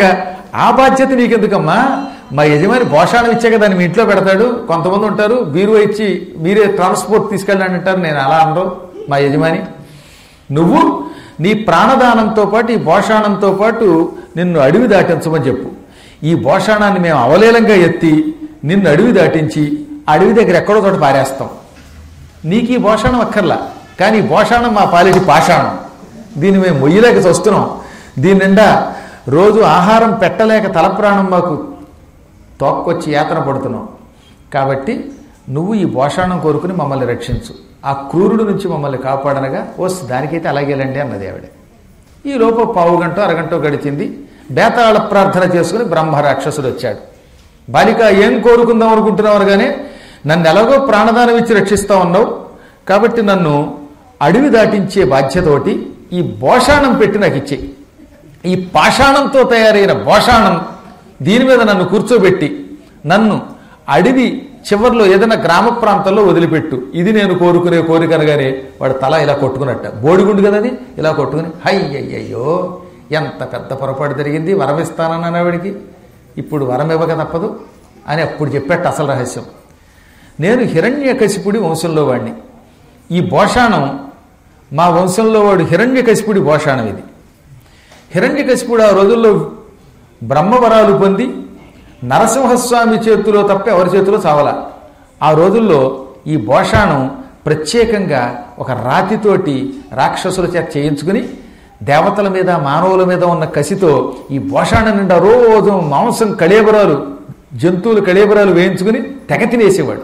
Speaker 1: ఆ బాధ్యత నీకెందుకమ్మా మా యజమాని భోషాణం ఇచ్చాక దాన్ని మీ ఇంట్లో పెడతాడు కొంతమంది ఉంటారు బీరువా ఇచ్చి మీరే ట్రాన్స్పోర్ట్ తీసుకెళ్ళండి అంటారు నేను అలా అనరు మా యజమాని నువ్వు నీ ప్రాణదానంతో పాటు ఈ భోషాణంతో పాటు నిన్ను అడవి దాటించమని చెప్పు ఈ భోషాణాన్ని మేము అవలేలంగా ఎత్తి నిన్ను అడవి దాటించి అడవి దగ్గర ఎక్కడో చోట పారేస్తాం నీకు ఈ భోషాణం అక్కర్లా కానీ ఈ భోషాణం మా పాలిటి పాషాణం దీన్ని మేము మొయ్యలేక చూస్తున్నాం దీని నిండా రోజు ఆహారం పెట్టలేక తలప్రాణం మాకు తోక్కొచ్చి యాతన పడుతున్నాం కాబట్టి నువ్వు ఈ భోషాణం కోరుకుని మమ్మల్ని రక్షించు ఆ క్రూరుడు నుంచి మమ్మల్ని కాపాడనగా ఓస్ దానికైతే అలాగేలండి అన్నది ఆవిడ ఈ లోపు పావు గంట అరగంట గడిచింది బేతాళ ప్రార్థన చేసుకుని బ్రహ్మ రాక్షసుడు వచ్చాడు బాలిక ఏం కోరుకుందాం అనుకుంటున్నావు అనగానే నన్ను ఎలాగో ప్రాణదానం ఇచ్చి రక్షిస్తా ఉన్నావు కాబట్టి నన్ను అడవి దాటించే బాధ్యతోటి ఈ భోషాణం పెట్టి నాకు ఇచ్చేయి ఈ పాషాణంతో తయారైన భోషాణం దీని మీద నన్ను కూర్చోబెట్టి నన్ను అడవి చివర్లో ఏదైనా గ్రామ ప్రాంతంలో వదిలిపెట్టు ఇది నేను కోరుకునే కోరిక అనగానే వాడు తల ఇలా కొట్టుకున్నట్ట బోడిగుండు కదా అది ఇలా కొట్టుకుని హై అయ్యయ్యో ఎంత పెద్ద పొరపాటు జరిగింది వరం ఇస్తానన్న ఆవిడికి ఇప్పుడు వరం ఇవ్వక తప్పదు అని అప్పుడు చెప్పేట అసలు రహస్యం నేను హిరణ్యకశిపుడి వంశంలో వాడిని ఈ భోషాణం మా వంశంలో వాడు హిరణ్యకశిపుడి భోషాణం ఇది హిరణ్యకశిపుడు ఆ రోజుల్లో బ్రహ్మవరాలు పొంది నరసింహస్వామి చేతిలో తప్ప ఎవరి చేతిలో చావల ఆ రోజుల్లో ఈ భోషాణం ప్రత్యేకంగా ఒక రాతితోటి రాక్షసుల చేత చేయించుకుని దేవతల మీద మానవుల మీద ఉన్న కసితో ఈ భోషాణం నిండా రోజు మాంసం కళేబరాలు జంతువులు కళేబరాలు వేయించుకుని తెగ తినేసేవాడు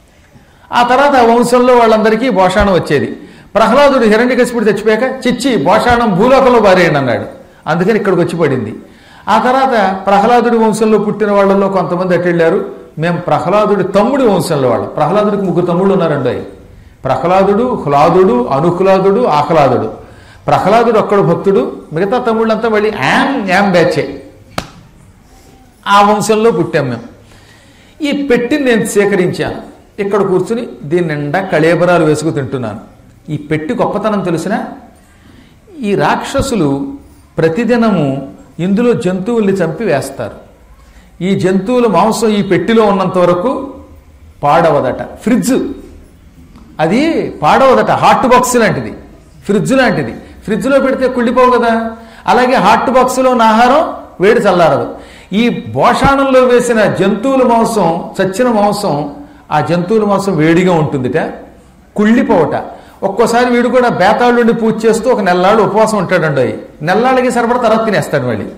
Speaker 1: ఆ తర్వాత ఆ వంశంలో వాళ్ళందరికీ భోషాణం వచ్చేది ప్రహ్లాదుడు హిరణ్యకశిపుడు చచ్చిపోయాక చిచ్చి భోషాణం భూలోకంలో బారేయండి అన్నాడు అందుకని ఇక్కడికి వచ్చి పడింది ఆ తర్వాత ప్రహ్లాదుడి వంశంలో పుట్టిన వాళ్ళలో కొంతమంది అట్టెళ్ళారు మేము ప్రహ్లాదుడి తమ్ముడి వంశంలో వాళ్ళం ప్రహ్లాదుడికి ముగ్గురు తమ్ముళ్ళు ఉన్నారండి ప్రహ్లాదుడు హ్లాదుడు అనుహ్లాదుడు ఆహ్లాదుడు ప్రహ్లాదుడు ఒక్కడు భక్తుడు మిగతా తమ్ముళ్ళంతా మళ్ళీ యామ్ యామ్ బ్యాచే ఆ వంశంలో పుట్టాం మేము ఈ పెట్టిని నేను సేకరించాను ఇక్కడ కూర్చుని దీని నిండా కళేబరాలు వేసుకు తింటున్నాను ఈ పెట్టి గొప్పతనం తెలిసిన ఈ రాక్షసులు ప్రతిదినము ఇందులో జంతువుల్ని చంపి వేస్తారు ఈ జంతువుల మాంసం ఈ పెట్టిలో ఉన్నంత వరకు పాడవదట ఫ్రిడ్జ్ అది పాడవదట హాట్ బాక్స్ లాంటిది ఫ్రిడ్జ్ లాంటిది ఫ్రిడ్జ్లో పెడితే కుళ్ళిపోవు కదా అలాగే హాట్ బాక్స్లో ఉన్న ఆహారం వేడి చల్లారదు ఈ భోషాణంలో వేసిన జంతువుల మాంసం చచ్చిన మాంసం ఆ జంతువుల మాంసం వేడిగా ఉంటుందిట కుళ్ళిపోవట ఒక్కోసారి వీడు కూడా బేతాళుడిని పూజ చేస్తూ ఒక నెల్లాళ్ళు ఉపవాసం ఉంటాడండి నెల్లాళ్ళకి సరిపడ తర్వాత తినేస్తాడు మళ్ళీ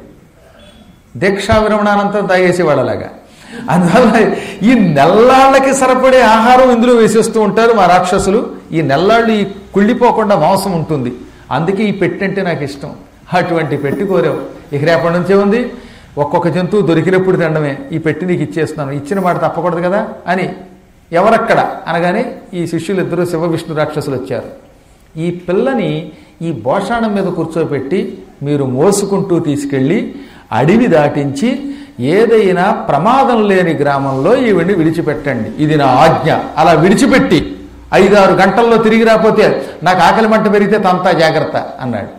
Speaker 1: దీక్షా విరమణానంతరం తాగేసేవాడు అలాగా అందువల్ల ఈ నెల్లాళ్ళకి సరిపడే ఆహారం ఇందులో వేసేస్తూ ఉంటారు మా రాక్షసులు ఈ నెల్లాళ్ళు ఈ కుళ్ళిపోకుండా మాంసం ఉంటుంది అందుకే ఈ పెట్టి అంటే నాకు ఇష్టం అటువంటి పెట్టి కోరావు ఇక రేపటి నుంచే ఉంది ఒక్కొక్క జంతువు దొరికినప్పుడు తినడమే ఈ పెట్టి నీకు ఇచ్చేస్తున్నాను ఇచ్చిన మాట తప్పకూడదు కదా అని ఎవరక్కడ అనగానే ఈ శిష్యులు ఇద్దరు శివ విష్ణు రాక్షసులు వచ్చారు ఈ పిల్లని ఈ భోషాణం మీద కూర్చోబెట్టి మీరు మోసుకుంటూ తీసుకెళ్ళి అడవి దాటించి ఏదైనా ప్రమాదం లేని గ్రామంలో ఈవిడ్ని విడిచిపెట్టండి ఇది నా ఆజ్ఞ అలా విడిచిపెట్టి ఐదారు గంటల్లో తిరిగి రాకపోతే నాకు ఆకలి మంట పెరిగితే తంతా జాగ్రత్త అన్నాడు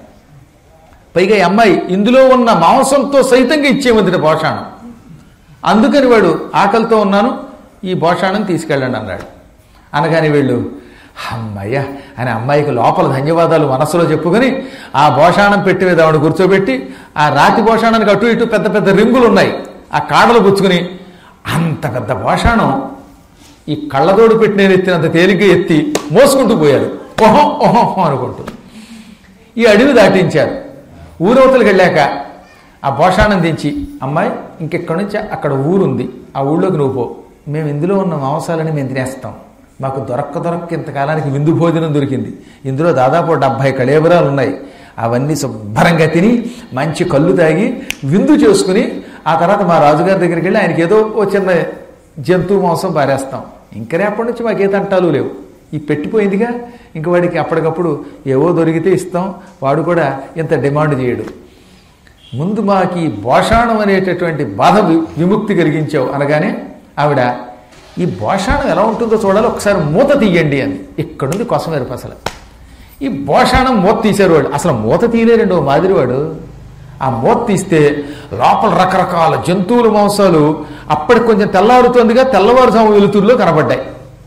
Speaker 1: పైగా ఈ అమ్మాయి ఇందులో ఉన్న మాంసంతో సైతంగా ఇచ్చేమంది భోషాణం అందుకని వాడు ఆకలితో ఉన్నాను ఈ భోషాణం తీసుకెళ్ళండి అన్నాడు అనగానే వీళ్ళు అమ్మయ్య అని అమ్మాయికి లోపల ధన్యవాదాలు మనసులో చెప్పుకొని ఆ భోషాణం పెట్టి మీద ఆవిడ కూర్చోబెట్టి ఆ రాతి భోషాణానికి అటు ఇటు పెద్ద పెద్ద రింగులు ఉన్నాయి ఆ కాడలు పుచ్చుకుని అంత పెద్ద భోషాణం ఈ కళ్ళతోడు పెట్టి నేను ఎత్తినంత తేలిగ్గా ఎత్తి మోసుకుంటూ పోయారు ఓహో ఓహో అనుకుంటూ ఈ అడవి దాటించారు ఊరవతలకు వెళ్ళాక ఆ భోషాణం దించి అమ్మాయి ఇంకెక్కడి నుంచి అక్కడ ఊరుంది ఆ ఊళ్ళోకి నువ్వు పో మేము ఇందులో ఉన్న మాంసాలని మేము తినేస్తాం మాకు దొరక్క దొరక్క ఇంతకాలానికి విందు భోజనం దొరికింది ఇందులో దాదాపు డెబ్భై కళేబరాలు ఉన్నాయి అవన్నీ శుభ్రంగా తిని మంచి కళ్ళు తాగి విందు చేసుకుని ఆ తర్వాత మా రాజుగారి దగ్గరికి వెళ్ళి ఆయనకి ఏదో ఓ చిన్న జంతువు మాంసం పారేస్తాం ఇంకా రేపటి నుంచి మాకే తంటాలు లేవు ఈ పెట్టిపోయిందిగా ఇంక వాడికి అప్పటికప్పుడు ఏవో దొరికితే ఇస్తాం వాడు కూడా ఇంత డిమాండ్ చేయడు ముందు మాకు ఈ భోషాణం అనేటటువంటి బాధ వి- విముక్తి కలిగించావు అనగానే ఆవిడ ఈ భోషాణం ఎలా ఉంటుందో చూడాలి ఒకసారి మూత తీయండి అని ఇక్కడుంది కొసమేరు అసలు ఈ భోషాణం మూత తీశారు వాడు అసలు మూత తీయలేరండి ఓ మాదిరి వాడు ఆ మూత తీస్తే లోపల రకరకాల జంతువుల మాంసాలు అప్పటికి కొంచెం తెల్లవారుతోందిగా తెల్లవారుజాము వెలుతురులో కనబడ్డాయి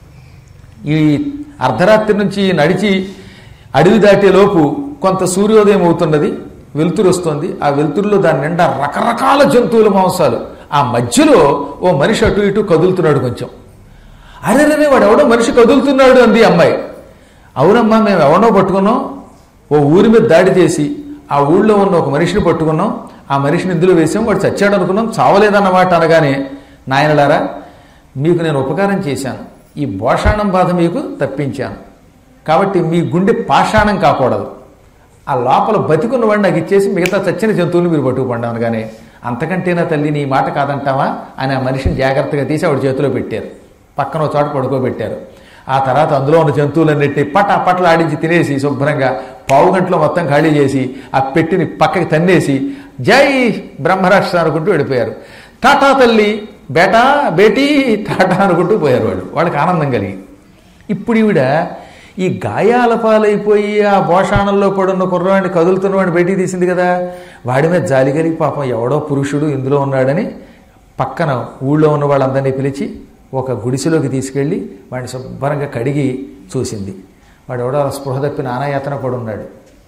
Speaker 1: ఈ అర్ధరాత్రి నుంచి నడిచి అడవి దాటే లోపు కొంత సూర్యోదయం అవుతున్నది వెలుతురు వస్తుంది ఆ వెలుతురులో దాని నిండా రకరకాల జంతువుల మాంసాలు ఆ మధ్యలో ఓ మనిషి అటు ఇటు కదులుతున్నాడు కొంచెం అరే వాడు ఎవడో మనిషి కదులుతున్నాడు అంది అమ్మాయి అవునమ్మా మేము ఎవడో పట్టుకున్నాం ఓ ఊరి మీద దాడి చేసి ఆ ఊళ్ళో ఉన్న ఒక మనిషిని పట్టుకున్నాం ఆ మనిషిని ఇందులో వేసాం వాడు చచ్చాడు అనుకున్నాం చావలేదన్నమాట అనగానే నాయనలారా మీకు నేను ఉపకారం చేశాను ఈ భోషాణం బాధ మీకు తప్పించాను కాబట్టి మీ గుండె పాషాణం కాకూడదు ఆ లోపల బతికున్న వాడిని నాకు ఇచ్చేసి మిగతా చచ్చిన జంతువులు మీరు పట్టుకుపడ్డాను అనగానే అంతకంటేనా తల్లి నీ మాట కాదంటావా అని ఆ మనిషిని జాగ్రత్తగా తీసి ఆవిడ చేతిలో పెట్టారు పక్కన ఒక చోట పడుకోబెట్టారు ఆ తర్వాత అందులో ఉన్న జంతువులన్నిటిని పట పట్ల ఆడించి తినేసి శుభ్రంగా పావు గంటలో మొత్తం ఖాళీ చేసి ఆ పెట్టిని పక్కకి తన్నేసి జై బ్రహ్మరాక్ష అనుకుంటూ వెళ్ళిపోయారు టాటా తల్లి బేటా బేటీ టాటా అనుకుంటూ పోయారు వాళ్ళు వాళ్ళకి ఆనందం కలిగి ఇప్పుడు ఈవిడ ఈ గాయాల పాలైపోయి ఆ భోషాణంలో పడున్న కుర్రవాడిని కదులుతున్న వాడిని బయటికి తీసింది కదా వాడి మీద జాలి కలిగి పాపం ఎవడో పురుషుడు ఇందులో ఉన్నాడని పక్కన ఊళ్ళో ఉన్న వాళ్ళందరినీ పిలిచి ఒక గుడిసెలోకి తీసుకెళ్ళి వాడిని శుభ్రంగా కడిగి చూసింది వాడు ఎవడో అలా స్పృహ తప్పి నానాయాతన పడున్నాడు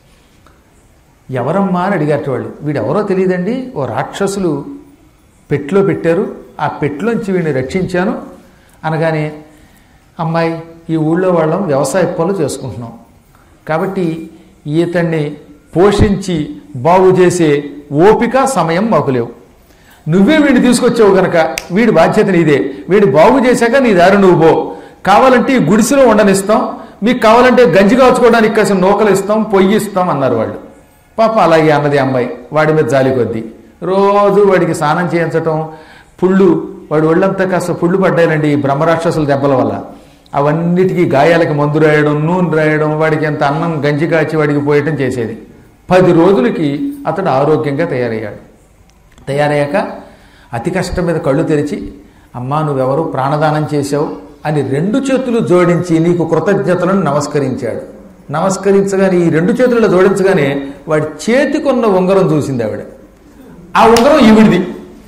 Speaker 1: ఎవరమ్మా అని అడిగారు వాళ్ళు వీడెవరో తెలియదండి ఓ రాక్షసులు పెట్లో పెట్టారు ఆ పెట్లోంచి వీడిని రక్షించాను అనగానే అమ్మాయి ఈ ఊళ్ళో వాళ్ళం వ్యవసాయ పనులు చేసుకుంటున్నాం కాబట్టి ఈతన్ని పోషించి బాగు చేసే ఓపిక సమయం మాకు లేవు నువ్వే వీడిని తీసుకొచ్చావు గనక వీడి బాధ్యత నీదే వీడి బాగు చేశాక నీ దారి నువ్వు పో కావాలంటే ఈ గుడిసెలో ఉండనిస్తాం మీకు కావాలంటే గంజి కాచుకోవడానికి కాసిన నూకలు ఇస్తాం పొయ్యి ఇస్తాం అన్నారు వాళ్ళు పాప అలాగే అన్నది అమ్మాయి వాడి మీద జాలి కొద్దీ రోజు వాడికి స్నానం చేయించటం పుళ్ళు వాడి ఒళ్ళంతా కాస్త పుళ్ళు పడ్డాయండి ఈ బ్రహ్మరాక్షసుల దెబ్బల వల్ల అవన్నిటికీ గాయాలకి మందు రాయడం నూనె రాయడం వాడికి ఎంత అన్నం గంజి కాచి వాడికి పోయటం చేసేది పది రోజులకి అతడు ఆరోగ్యంగా తయారయ్యాడు తయారయ్యాక అతి కష్టం మీద కళ్ళు తెరిచి అమ్మా నువ్వెవరు ప్రాణదానం చేశావు అని రెండు చేతులు జోడించి నీకు కృతజ్ఞతలను నమస్కరించాడు నమస్కరించగానే ఈ రెండు చేతుల్లో జోడించగానే వాడి చేతికొన్న ఉంగరం చూసింది ఆవిడ ఆ ఉంగరం ఈవిడిది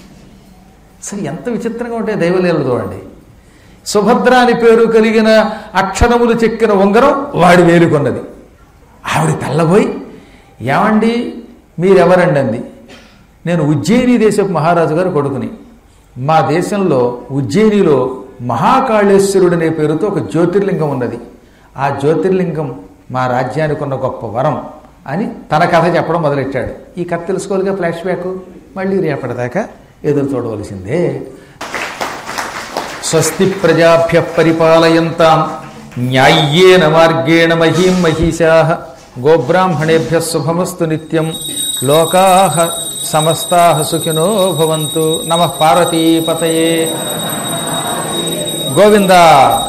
Speaker 1: అసలు ఎంత విచిత్రంగా ఉంటాయి దైవలీలలు చూడండి సుభద్ర అని పేరు కలిగిన అక్షరములు చెక్కిన ఉంగరం వాడి వేలుకొన్నది ఆవిడ తెల్లబోయి ఏమండి మీరెవరండి అంది నేను ఉజ్జయిని దేశపు మహారాజు గారు కొడుకుని మా దేశంలో ఉజ్జయినిలో మహాకాళేశ్వరుడు అనే పేరుతో ఒక జ్యోతిర్లింగం ఉన్నది ఆ జ్యోతిర్లింగం మా రాజ్యానికి ఉన్న గొప్ప వరం అని తన కథ చెప్పడం మొదలెట్టాడు ఈ కథ తెలుసుకోవాలిగా ఫ్లాష్ బ్యాక్ మళ్ళీ రేపటిదాకా ఎదురు చూడవలసిందే స్వస్తి ప్రజాభ్య పరిపాలయంతాం న్యాయ్యేన మార్గేణ మహీం మహిషా గోబ్రాహ్మణేభ్య శుభమస్తు నిత్యం లోకా సమస్తా సుఖినో భవంతు నమ పార్వతీపతయే గోవింద